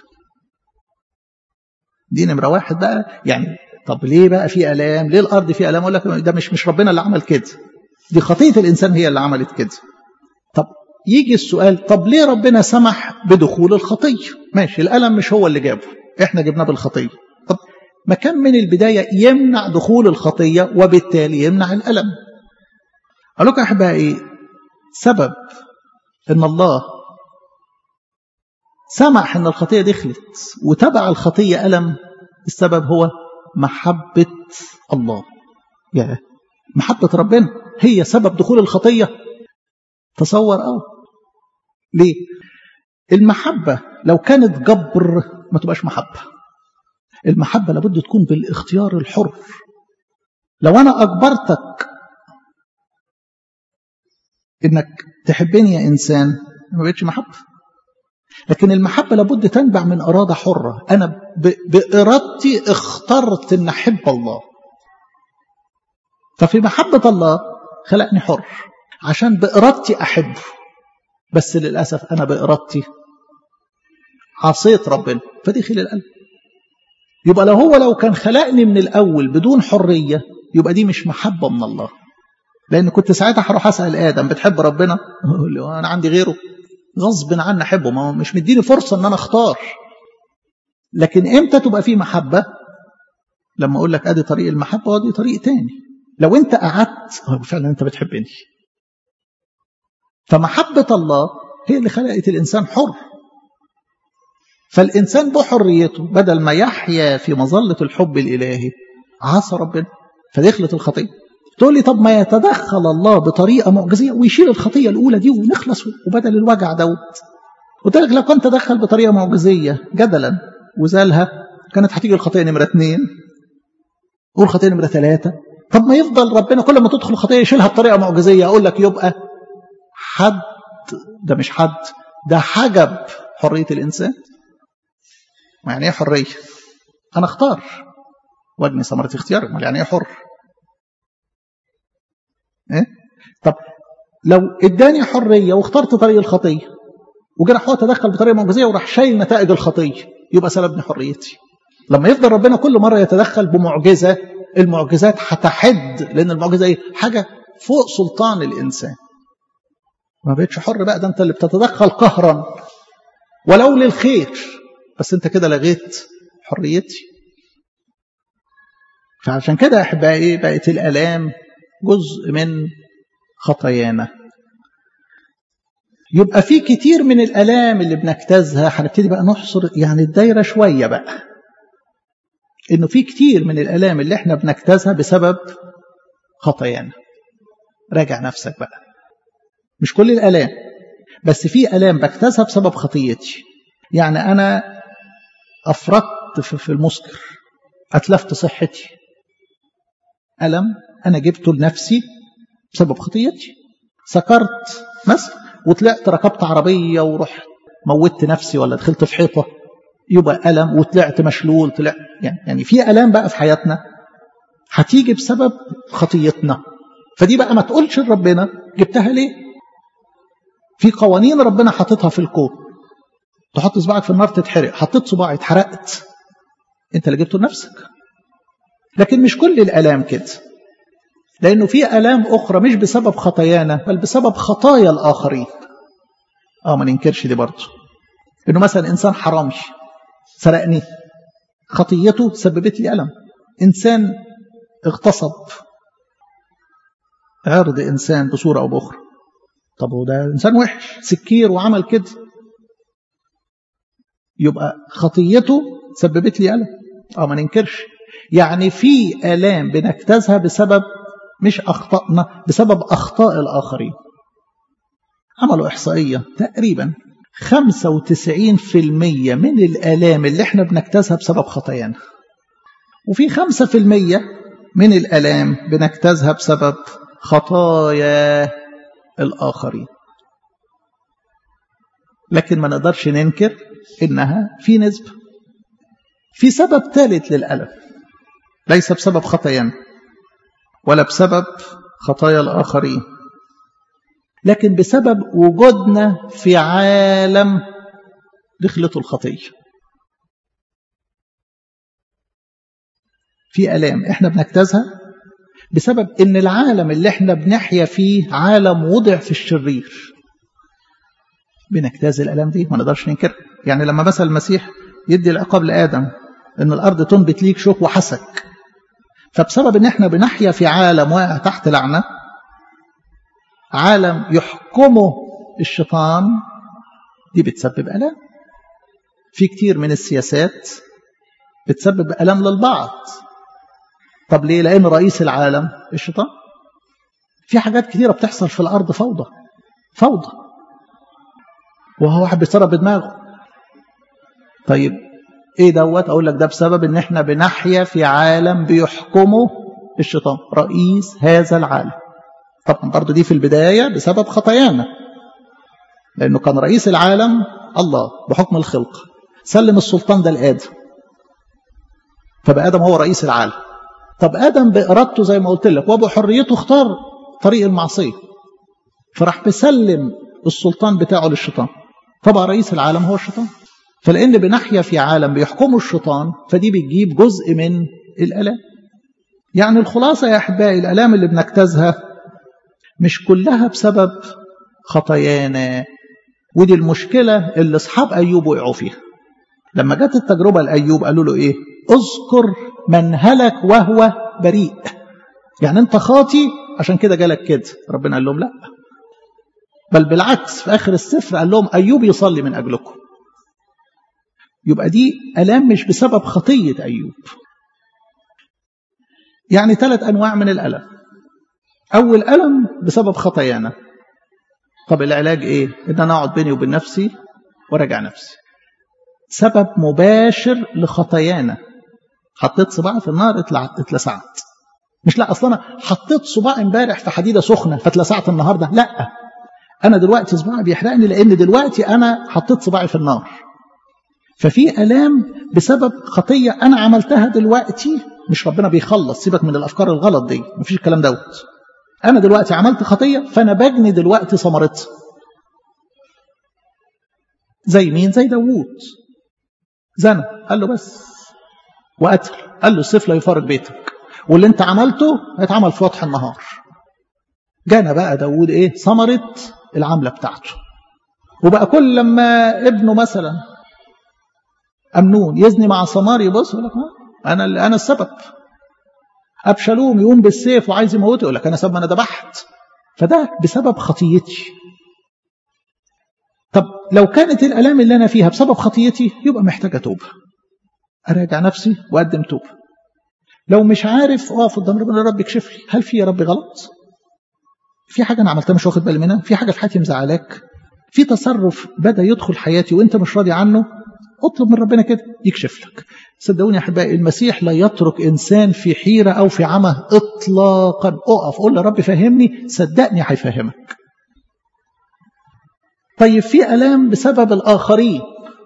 دي نمرة واحد بقى يعني طب ليه بقى في الام ليه الارض فيها الام اقول لك ده مش مش ربنا اللي عمل كده دي خطيه الانسان هي اللي عملت كده طب يجي السؤال طب ليه ربنا سمح بدخول الخطيه ماشي الالم مش هو اللي جابه احنا جبناه بالخطيه طب ما كان من البدايه يمنع دخول الخطيه وبالتالي يمنع الالم اقول لكم يا احبائي سبب ان الله سمح ان الخطيه دخلت وتبع الخطيه الم السبب هو محبة الله يا محبة ربنا هي سبب دخول الخطية تصور أو ليه المحبة لو كانت جبر ما تبقاش محبة المحبة لابد تكون بالاختيار الحر لو أنا أجبرتك إنك تحبني يا إنسان ما بقتش محبة لكن المحبة لابد تنبع من إرادة حرة أنا بإرادتي اخترت أن أحب الله ففي محبة الله خلقني حر عشان بإرادتي أحبه بس للأسف أنا بإرادتي عصيت ربنا فدخل القلب يبقى لو هو لو كان خلقني من الأول بدون حرية يبقى دي مش محبة من الله لأن كنت ساعتها هروح أسأل آدم بتحب ربنا؟ يقول لي أنا عندي غيره غصب عني احبه ما هو مش مديني فرصه ان انا اختار لكن امتى تبقى في محبه لما اقول لك ادي طريق المحبه وادي طريق تاني لو انت قعدت فعلا انت بتحبني فمحبه الله هي اللي خلقت الانسان حر فالانسان بحريته بدل ما يحيا في مظله الحب الالهي عصى ربنا فدخلت الخطيه تقول لي طب ما يتدخل الله بطريقه معجزيه ويشيل الخطيه الاولى دي ونخلص وبدل الوجع دوت قلت لك لو كنت دخل بطريقه معجزيه جدلا وزالها كانت هتيجي الخطيه نمره اثنين والخطيه نمره ثلاثه طب ما يفضل ربنا كل ما تدخل خطيه يشيلها بطريقه معجزيه اقول لك يبقى حد ده مش حد ده حجب حريه الانسان ما يعني ايه حريه انا اختار واجني ثمره اختياري امال يعني ايه حر إيه؟ طب لو اداني حريه واخترت طريق الخطيه وجرح هو تدخل بطريقه معجزيه وراح شايل نتائج الخطيه يبقى سلبني حريتي لما يفضل ربنا كل مره يتدخل بمعجزه المعجزات هتحد لان المعجزه ايه حاجه فوق سلطان الانسان ما بقتش حر بقى ده انت اللي بتتدخل قهرا ولو للخير بس انت كده لغيت حريتي فعشان كده يا احبائي بقت الالام جزء من خطايانا يبقى في كتير من الالام اللي بنجتازها هنبتدي بقى نحصر يعني الدايره شويه بقى انه في كتير من الالام اللي احنا بنجتازها بسبب خطايانا راجع نفسك بقى مش كل الالام بس في الام بجتازها بسبب خطيتي يعني انا افرطت في المسكر اتلفت صحتي الم انا جبته لنفسي بسبب خطيتي سكرت مثلا وطلعت ركبت عربيه ورحت موتت نفسي ولا دخلت في حيطه يبقى الم وطلعت مشلول طلع يعني يعني في الام بقى في حياتنا هتيجي بسبب خطيتنا فدي بقى ما تقولش لربنا جبتها ليه في قوانين ربنا حاططها في الكون تحط صباعك في النار تتحرق حطيت صباعي اتحرقت انت اللي جبته لنفسك لكن مش كل الالام كده لانه في الام اخرى مش بسبب خطايانا بل بسبب خطايا الاخرين اه ما ننكرش دي برضه انه مثلا انسان حرامي سرقني خطيته سببت لي الم انسان اغتصب عرض انسان بصوره او باخرى طب وده انسان وحش سكير وعمل كده يبقى خطيته سببت لي الم اه ما ننكرش يعني في الام بنجتازها بسبب مش اخطائنا بسبب اخطاء الاخرين عملوا احصائيه تقريبا 95% من الالام اللي احنا بنجتازها بسبب خطايانا وفي 5% من الالام بنجتازها بسبب خطايا الاخرين لكن ما نقدرش ننكر انها في نسبه في سبب ثالث للالم ليس بسبب خطايانا ولا بسبب خطايا الاخرين لكن بسبب وجودنا في عالم دخلته الخطيه في الام احنا بنجتازها بسبب ان العالم اللي احنا بنحيا فيه عالم وضع في الشرير بنجتاز الالام دي ما نقدرش ننكرها يعني لما مثلا المسيح يدي العقاب لادم ان الارض تنبت ليك شوك وحسك فبسبب ان احنا بنحيا في عالم واقع تحت لعنه عالم يحكمه الشيطان دي بتسبب الام في كتير من السياسات بتسبب الام للبعض طب ليه لان رئيس العالم الشيطان في حاجات كتيره بتحصل في الارض فوضى فوضى وهو واحد بيتصرف بدماغه طيب ايه دوت اقول لك ده بسبب ان احنا بنحيا في عالم بيحكمه الشيطان رئيس هذا العالم طبعا برضو دي في البداية بسبب خطايانا لأنه كان رئيس العالم الله بحكم الخلق سلم السلطان ده لآدم فبقى آدم هو رئيس العالم طب آدم بإرادته زي ما قلت لك وبحريته اختار طريق المعصية فراح بسلم السلطان بتاعه للشيطان طبعا رئيس العالم هو الشيطان فلأن بنحيا في عالم بيحكمه الشيطان فدي بتجيب جزء من الآلام يعني الخلاصة يا أحبائي الآلام اللي بنجتازها مش كلها بسبب خطايانا ودي المشكلة اللي أصحاب أيوب وقعوا فيها لما جت التجربة لأيوب قالوا له إيه اذكر من هلك وهو بريء يعني أنت خاطي عشان كده جالك كده ربنا قال لهم لا بل بالعكس في آخر السفر قال لهم أيوب يصلي من أجلكم يبقى دي ألام مش بسبب خطية أيوب يعني ثلاث أنواع من الألم أول ألم بسبب خطايانا طب العلاج إيه؟ إن أنا أقعد بيني وبين نفسي وراجع نفسي سبب مباشر لخطايانا حطيت صباعي في النار اتلسعت مش لا اصلا انا حطيت صباعي امبارح في حديده سخنه فاتلسعت النهارده لا انا دلوقتي صباعي بيحرقني لان دلوقتي انا حطيت صباعي في النار ففي الام بسبب خطيه انا عملتها دلوقتي مش ربنا بيخلص سيبك من الافكار الغلط دي مفيش الكلام دوت انا دلوقتي عملت خطيه فانا بجني دلوقتي ثمرتها زي مين زي داوود زنى قال له بس وقتل قال له السيف لا يفارق بيتك واللي انت عملته هيتعمل في وضح النهار جانا بقى داوود ايه ثمرة العملة بتاعته وبقى كل لما ابنه مثلا أمنون يزني مع سمار يبص يقول لك أنا أنا السبب أبشالوم يقوم بالسيف وعايز يموته يقول لك أنا سبب أنا ذبحت فده بسبب خطيتي طب لو كانت الآلام اللي أنا فيها بسبب خطيتي يبقى محتاجة توبة أراجع نفسي وأقدم توبة لو مش عارف أقف قدام ربنا يا رب اكشف لي هل في يا رب غلط؟ في حاجة أنا عملتها مش واخد بالي منها؟ في حاجة في حياتي مزعلاك؟ في تصرف بدا يدخل حياتي وانت مش راضي عنه اطلب من ربنا كده يكشف لك صدقوني يا احبائي المسيح لا يترك انسان في حيره او في عمى اطلاقا اقف قول لرب فهمني صدقني هيفهمك طيب في الام بسبب الاخرين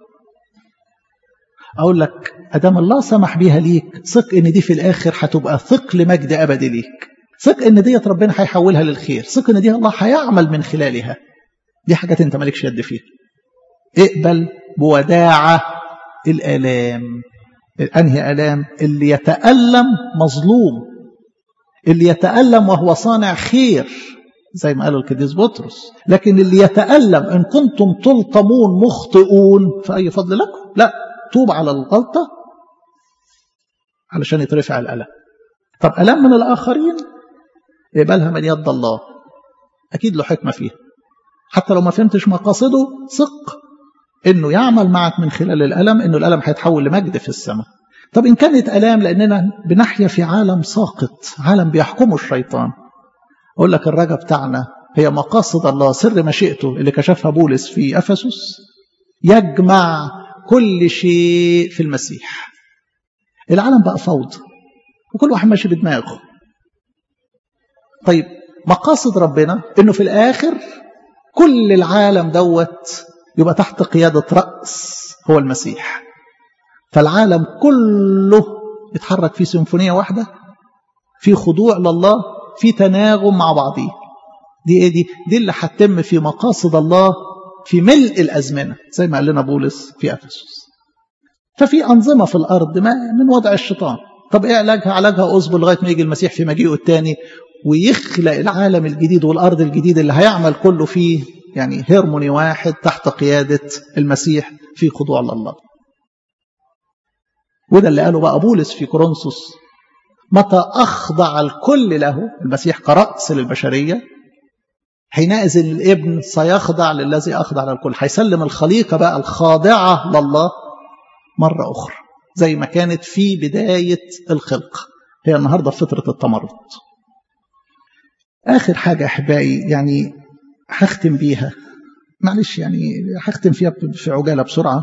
اقول لك ادام الله سمح بيها ليك ثق ان دي في الاخر هتبقى ثقل مجد ابدي ليك ثق ان ديت ربنا هيحولها للخير ثق ان دي الله هيعمل من خلالها دي حاجات انت مالكش يد فيها اقبل بوداعة الآلام أنهي آلام اللي يتألم مظلوم اللي يتألم وهو صانع خير زي ما قال القديس بطرس لكن اللي يتألم إن كنتم تلطمون مخطئون فأي فضل لكم لا توب على الغلطة علشان يترفع الألم طب ألم من الآخرين اقبلها من يد الله أكيد له حكمة فيها حتى لو ما فهمتش مقاصده ثق انه يعمل معك من خلال الالم انه الالم هيتحول لمجد في السماء طب ان كانت الام لاننا بنحيا في عالم ساقط عالم بيحكمه الشيطان اقول لك الرجا بتاعنا هي مقاصد الله سر مشيئته اللي كشفها بولس في افسس يجمع كل شيء في المسيح العالم بقى فوضى وكل واحد ماشي بدماغه طيب مقاصد ربنا انه في الاخر كل العالم دوت يبقى تحت قيادة رأس هو المسيح فالعالم كله يتحرك في سيمفونية واحدة في خضوع لله في تناغم مع بعضيه دي ايه دي دي اللي هتتم في مقاصد الله في ملء الأزمنة زي ما قال لنا بولس في أفسس ففي أنظمة في الأرض ما من وضع الشيطان طب ايه علاجها علاجها أصبر لغاية ما يجي المسيح في مجيئه الثاني ويخلق العالم الجديد والأرض الجديد اللي هيعمل كله فيه يعني هيرموني واحد تحت قيادة المسيح في خضوع لله وده اللي قاله بقى بولس في كورنثوس متى أخضع الكل له المسيح كرأس للبشرية حينئذ الابن سيخضع للذي أخضع للكل هيسلم الخليقة بقى الخاضعة لله مرة أخرى زي ما كانت في بداية الخلق هي النهاردة فترة التمرد آخر حاجة أحبائي يعني هختم بيها معلش يعني هختم فيها في عجالة بسرعة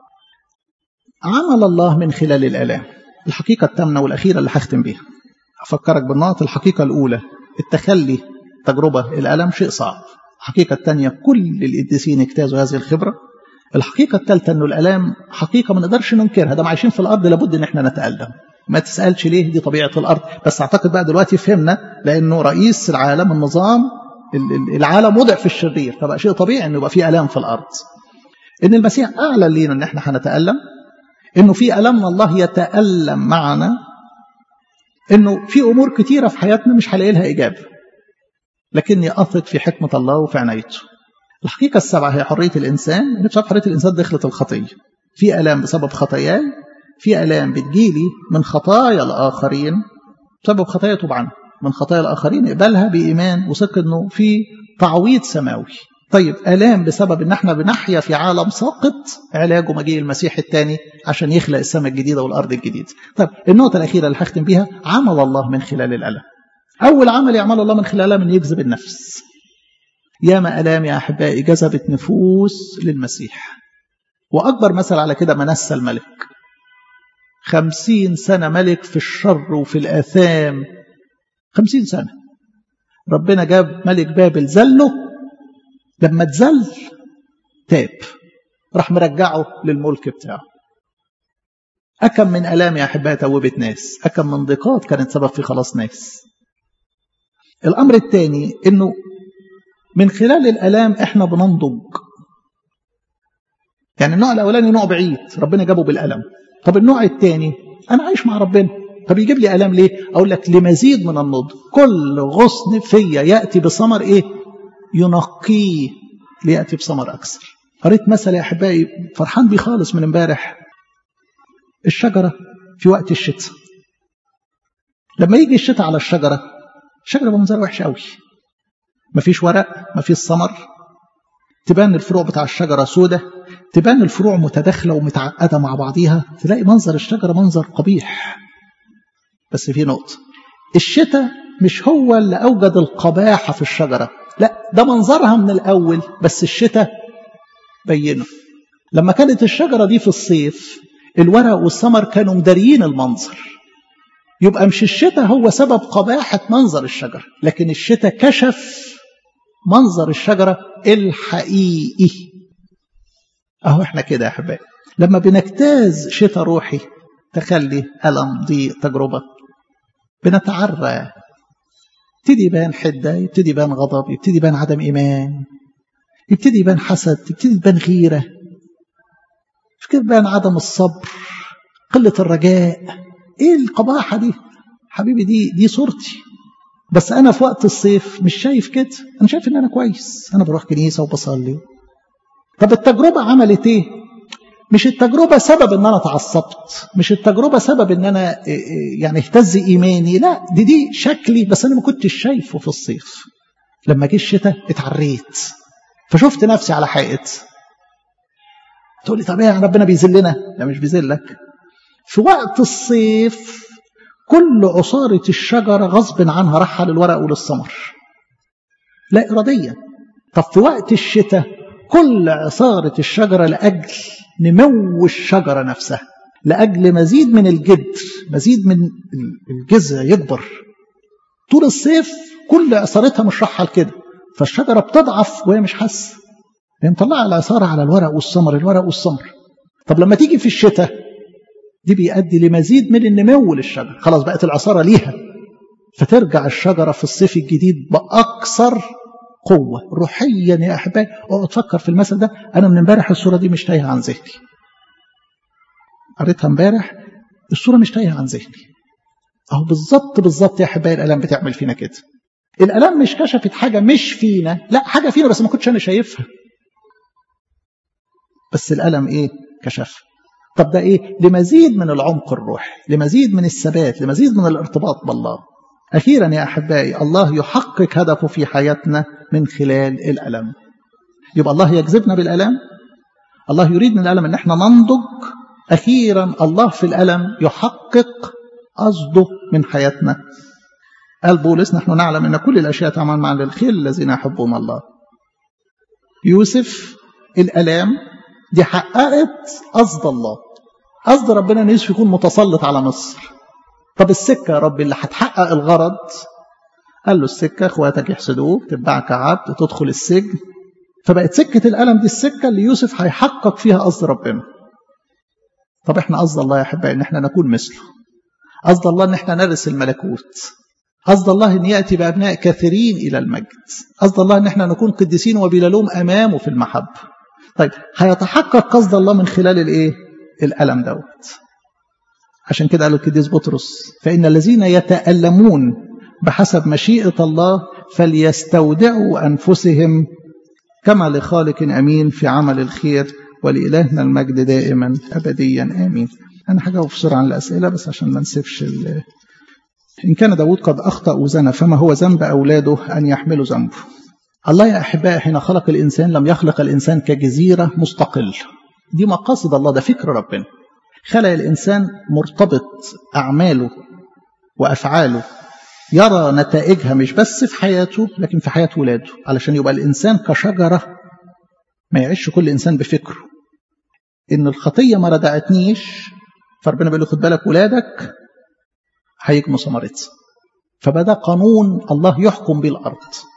عمل الله من خلال الآلام الحقيقة التامنة والأخيرة اللي هختم بيها أفكرك بالنقط الحقيقة الأولى التخلي تجربة الألم شيء صعب الحقيقة الثانية كل القديسين اجتازوا هذه الخبرة الحقيقة الثالثة أنه الألام حقيقة ما نقدرش ننكرها ده عايشين في الأرض لابد أن احنا نتألم ما تسألش ليه دي طبيعة الأرض بس أعتقد بقى دلوقتي فهمنا لأنه رئيس العالم النظام العالم وضع في الشرير فبقى شيء طبيعي أنه يبقى في ألام في الأرض إن المسيح أعلن لينا أن احنا هنتألم إنه في ألم من الله يتألم معنا إنه في أمور كتيرة في حياتنا مش هلاقي لها إجابة لكني أثق في حكمة الله وفي عنايته الحقيقة السبعة هي حرية الإنسان إن بسبب حرية الإنسان دخلت الخطية في ألام بسبب خطاياي في ألام بتجيلي من خطايا الآخرين بسبب خطايا توب عنها من خطايا الآخرين اقبلها بإيمان وثق إنه في تعويض سماوي طيب آلام بسبب إن احنا بنحيا في عالم ساقط علاجه مجيء المسيح الثاني عشان يخلق السماء الجديدة والأرض الجديدة طيب النقطة الأخيرة اللي هختم بيها عمل الله من خلال الألم أول عمل يعمل الله من خلالها من يجذب النفس ياما ألام يا أحبائي جذبت نفوس للمسيح وأكبر مثل على كده منسى الملك خمسين سنة ملك في الشر وفي الآثام خمسين سنة ربنا جاب ملك بابل زله لما اتزل تاب راح مرجعه للملك بتاعه أكم من ألام يا أحبائي توبت ناس أكم من ضيقات كانت سبب في خلاص ناس الأمر الثاني أنه من خلال الألام إحنا بننضج يعني النوع الأولاني نوع بعيد ربنا جابه بالألم طب النوع الثاني أنا عايش مع ربنا طب يجيب لي ألم ليه أقول لك لمزيد من النضج كل غصن فيا يأتي بثمر إيه ينقيه ليأتي بثمر أكثر قريت مثل يا أحبائي فرحان بيه خالص من امبارح الشجرة في وقت الشتاء لما يجي الشتاء على الشجرة الشجرة بمنظر وحش قوي مفيش ورق مفيش ثمر تبان الفروع بتاع الشجرة سودة تبان الفروع متداخلة ومتعقدة مع بعضيها تلاقي منظر الشجرة منظر قبيح بس في نقطة الشتاء مش هو اللي أوجد القباحة في الشجرة لا ده منظرها من الأول بس الشتاء بينه لما كانت الشجرة دي في الصيف الورق والثمر كانوا مداريين المنظر يبقى مش الشتاء هو سبب قباحة منظر الشجرة لكن الشتاء كشف منظر الشجرة الحقيقي أهو إحنا كده يا أحبائي لما بنجتاز شتاء روحي تخلي ألم ضيق تجربة بنتعرى يبتدي يبان حدة يبتدي يبان غضب يبتدي يبان عدم إيمان يبتدي يبان حسد يبتدي يبان غيرة يبتدي يبان عدم الصبر قلة الرجاء ايه القباحة دي حبيبي دي دي صورتي بس انا في وقت الصيف مش شايف كده انا شايف ان انا كويس انا بروح كنيسة وبصلي طب التجربة عملت ايه مش التجربة سبب ان انا اتعصبت مش التجربة سبب ان انا يعني اهتز ايماني لا دي دي شكلي بس انا ما كنتش شايفه في الصيف لما جه الشتاء اتعريت فشفت نفسي على حقيقة تقول لي طب ايه ربنا بيذلنا لا مش بيذلك في وقت الصيف كل عصارة الشجرة غصب عنها رحل الورق وللثمر لا إراديا طب في وقت الشتاء كل عصارة الشجرة لأجل نمو الشجرة نفسها لأجل مزيد من الجدر مزيد من الجذع يكبر طول الصيف كل عصارتها مش رحل كده فالشجرة بتضعف وهي مش حاسة هي مطلعة العصارة على الورق والثمر الورق والثمر طب لما تيجي في الشتاء دي بيؤدي لمزيد من النمو للشجرة خلاص بقت العصارة ليها فترجع الشجرة في الصيف الجديد بأكثر قوة روحيا يا أحبائي اقعد تفكر في المثل ده أنا من امبارح الصورة دي مش تايهة عن ذهني قريتها امبارح الصورة مش تايهة عن ذهني أهو بالظبط بالظبط يا أحبائي الآلام بتعمل فينا كده الآلام مش كشفت حاجة مش فينا لا حاجة فينا بس ما كنتش أنا شايفها بس الألم إيه كشفها طب ده ايه لمزيد من العمق الروحي لمزيد من الثبات لمزيد من الارتباط بالله اخيرا يا احبائي الله يحقق هدفه في حياتنا من خلال الالم يبقى الله يجذبنا بالالم الله يريد من الالم ان احنا ننضج اخيرا الله في الالم يحقق قصده من حياتنا قال بولس نحن نعلم ان كل الاشياء تعمل مع للخير الذين يحبون الله يوسف الالام دي حققت قصد الله قصد ربنا ان يوسف يكون متسلط على مصر طب السكة يا رب اللي هتحقق الغرض قال له السكة اخواتك يحسدوك تتبعك عبد تدخل السجن فبقت سكة الألم دي السكة اللي يوسف هيحقق فيها قصد ربنا طب احنا قصد الله يا احبائي ان احنا نكون مثله قصد الله ان احنا نرث الملكوت قصد الله ان ياتي بابناء كثيرين الى المجد قصد الله ان احنا نكون قديسين وبلا لوم امامه في المحبه طيب هيتحقق قصد الله من خلال الايه الالم دوت عشان كده قال القديس بطرس فان الذين يتالمون بحسب مشيئه الله فليستودعوا انفسهم كما لخالق امين في عمل الخير ولالهنا المجد دائما ابديا امين انا هجاوب بسرعه عن الاسئله بس عشان ما نسيبش إن كان داود قد أخطأ وزنى فما هو ذنب أولاده أن يحملوا ذنبه الله يا أحبائي حين خلق الإنسان لم يخلق الإنسان كجزيرة مستقل دي مقاصد الله ده فكر ربنا خلق الإنسان مرتبط أعماله وأفعاله يرى نتائجها مش بس في حياته لكن في حياة ولاده علشان يبقى الإنسان كشجرة ما يعيش كل إنسان بفكره إن الخطية ما ردعتنيش فربنا بيقول له خد بالك ولادك هيجموا ثمرتها فبدا قانون الله يحكم به الارض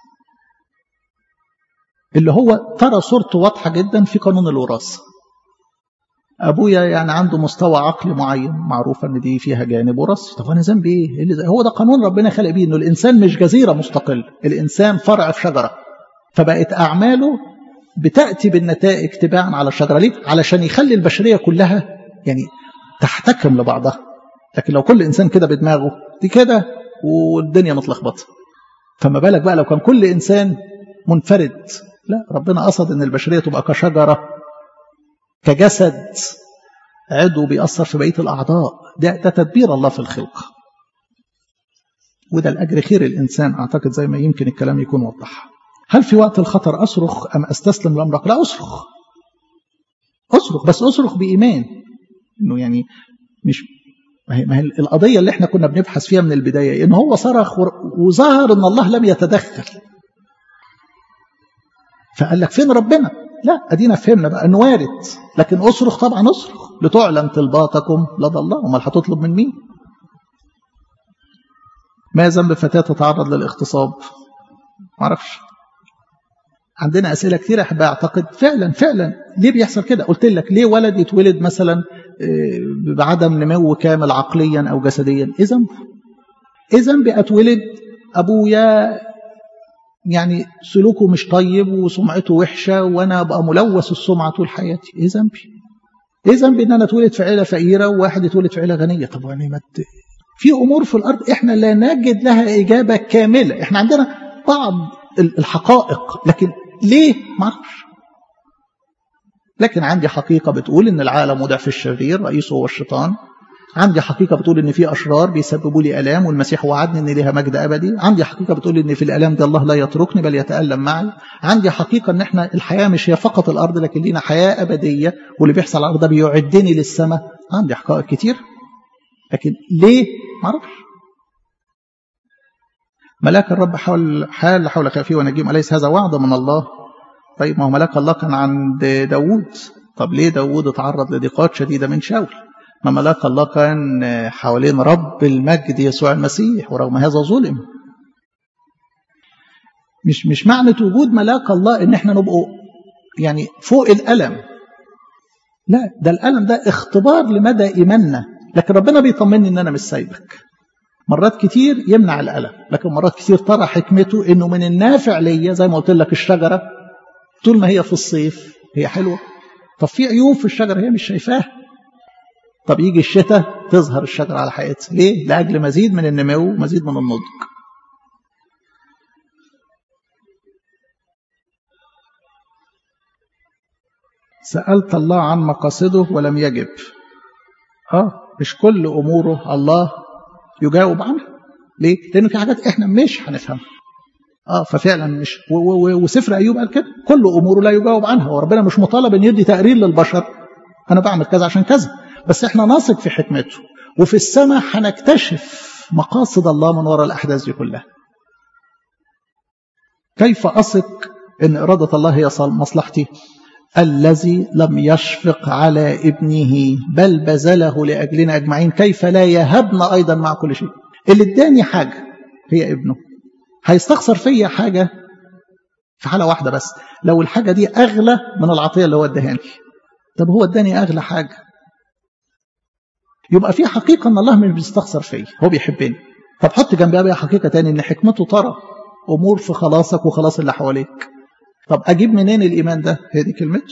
اللي هو ترى صورته واضحه جدا في قانون الوراثه ابويا يعني عنده مستوى عقلي معين معروف ان دي فيها جانب وراثي طب انا ذنبي ايه اللي هو ده قانون ربنا خلق بيه انه الانسان مش جزيره مستقل الانسان فرع في شجره فبقت اعماله بتاتي بالنتائج تباعا على الشجره ليه علشان يخلي البشريه كلها يعني تحتكم لبعضها لكن لو كل انسان كده بدماغه دي كده والدنيا متلخبطه فما بالك بقى لو كان كل انسان منفرد لا ربنا قصد ان البشريه تبقى كشجره كجسد عضو بيأثر في بقيه الاعضاء ده, ده تدبير الله في الخلقه وده الاجر خير الانسان اعتقد زي ما يمكن الكلام يكون وضح هل في وقت الخطر اصرخ ام استسلم لامرك لا اصرخ اصرخ بس اصرخ بايمان انه يعني مش ما هي, ما هي القضية اللي احنا كنا بنبحث فيها من البداية ان هو صرخ وظهر ان الله لم يتدخل فقال لك فين ربنا لا ادينا فهمنا بقى انه وارد لكن اصرخ طبعا اصرخ لتعلم طلباتكم لدى الله امال هتطلب من مين ما ذنب فتاة تتعرض للاغتصاب معرفش عندنا أسئلة كثيرة أحب أعتقد فعلا فعلا ليه بيحصل كده قلت لك ليه ولد يتولد مثلا بعدم نمو كامل عقليا أو جسديا إيه ذنبه إيه ذنبي أتولد أبويا يعني سلوكه مش طيب وسمعته وحشة وأنا أبقى ملوث السمعة طول حياتي إيه ذنبي إيه ذنبي إن أنا اتولد في عيلة فقيرة وواحد يتولد في عيلة غنية طب يعني ما في أمور في الأرض إحنا لا نجد لها إجابة كاملة إحنا عندنا بعض الحقائق لكن ليه ما اعرفش لكن عندي حقيقة بتقول إن العالم وضع الشرير رئيسه هو الشيطان عندي حقيقة بتقول إن في أشرار بيسببوا لي آلام والمسيح وعدني إن ليها مجد أبدي عندي حقيقة بتقول إن في الآلام دي الله لا يتركني بل يتألم معي عندي حقيقة إن إحنا الحياة مش هي فقط الأرض لكن لينا حياة أبدية واللي بيحصل على الأرض ده بيعدني للسماء عندي حقائق كتير لكن ليه ما اعرفش ملاك الرب حول حال حول خافيه ونجيم أليس هذا وعد من الله طيب ما هو ملاك الله كان عند داوود طب ليه داوود اتعرض لضيقات شديدة من شاول ما ملاك الله كان حوالين رب المجد يسوع المسيح ورغم هذا ظلم مش مش معنى وجود ملاك الله ان احنا نبقوا يعني فوق الألم لا ده الألم ده اختبار لمدى إيماننا لكن ربنا بيطمني ان انا مش سايبك مرات كتير يمنع الألم لكن مرات كتير ترى حكمته انه من النافع ليا زي ما قلت لك الشجرة طول ما هي في الصيف هي حلوة طب في عيوب في الشجرة هي مش شايفاها طب يجي الشتاء تظهر الشجرة على حقيقتها ليه؟ لأجل مزيد من النمو مزيد من النضج سألت الله عن مقاصده ولم يجب اه مش كل أموره الله يجاوب عنها ليه؟ لأنه في حاجات إحنا مش هنفهمها اه ففعلا مش وسفر ايوب قال كده كل اموره لا يجاوب عنها وربنا مش مطالب ان يدي تقرير للبشر انا بعمل كذا عشان كذا بس احنا نثق في حكمته وفي السماء هنكتشف مقاصد الله من وراء الاحداث دي كلها كيف اثق ان اراده الله هي مصلحتي الذي لم يشفق على ابنه بل بذله لاجلنا اجمعين كيف لا يهبنا ايضا مع كل شيء اللي اداني حاجه هي ابنه هيستخسر فيا حاجة في حالة واحدة بس لو الحاجة دي أغلى من العطية اللي هو اداها لي طب هو اداني أغلى حاجة يبقى في حقيقة أن الله مش بيستخسر فيا هو بيحبني طب حط جنبها بقى حقيقة تاني أن حكمته ترى أمور في خلاصك وخلاص اللي حواليك طب أجيب منين الإيمان ده هي دي كلمته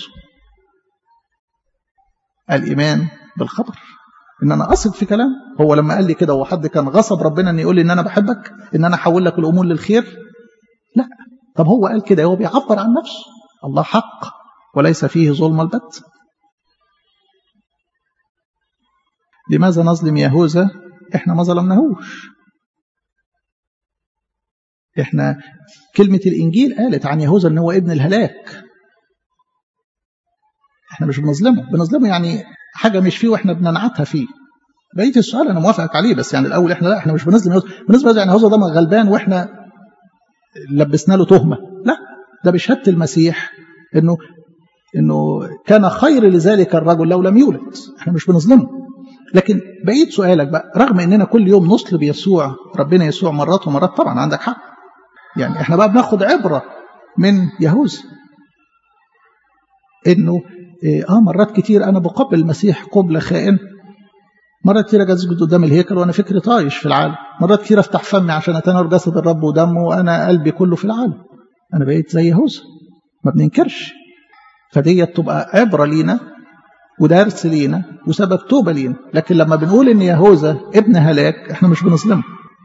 الإيمان بالخبر ان انا اثق في كلام هو لما قال لي كده هو حد كان غصب ربنا ان يقول لي ان انا بحبك ان انا احول لك الامور للخير لا طب هو قال كده هو بيعبر عن نفسه الله حق وليس فيه ظلم البت لماذا نظلم يهوذا احنا ما ظلمناهوش احنا كلمة الانجيل قالت عن يهوذا ان هو ابن الهلاك احنا مش بنظلمه بنظلمه يعني حاجه مش فيه واحنا بننعتها فيه بقيه السؤال انا موافقك عليه بس يعني الاول احنا لا احنا مش بنظلم يهوذا بنظلم يعني يهوذا ده غلبان واحنا لبسنا له تهمه لا ده بشهاده المسيح انه انه كان خير لذلك الرجل لو لم يولد احنا مش بنظلمه لكن بقيه سؤالك بقى رغم اننا كل يوم نصلب يسوع ربنا يسوع مرات ومرات طبعا عندك حق يعني احنا بقى بناخد عبره من يهوذا انه اه مرات كتير انا بقبل المسيح قبله خائن مرات كتير اجي اسجد قدام الهيكل وانا فكري طايش في العالم مرات كتير افتح فمي عشان اتناول جسد الرب ودمه وانا قلبي كله في العالم انا بقيت زي يهوذا ما بننكرش فديت تبقى عبره لينا ودرس لينا وسبب توبه لينا لكن لما بنقول ان يهوذا ابن هلاك احنا مش بنظلمه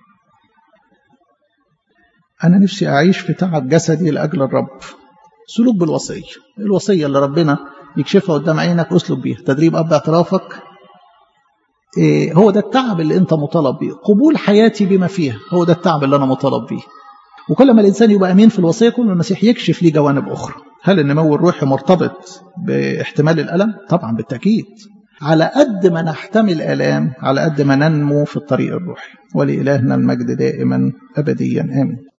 انا نفسي اعيش في تعب جسدي لاجل الرب سلوك بالوصيه الوصيه اللي ربنا يكشفها قدام عينك اسلك بيها تدريب اب اعترافك إيه هو ده التعب اللي انت مطالب بيه قبول حياتي بما فيها هو ده التعب اللي انا مطالب بيه وكل ما الانسان يبقى امين في الوصيه كل ما المسيح يكشف ليه جوانب اخرى هل النمو الروحي مرتبط باحتمال الالم طبعا بالتاكيد على قد ما نحتمل الام على قد ما ننمو في الطريق الروحي ولالهنا المجد دائما ابديا امين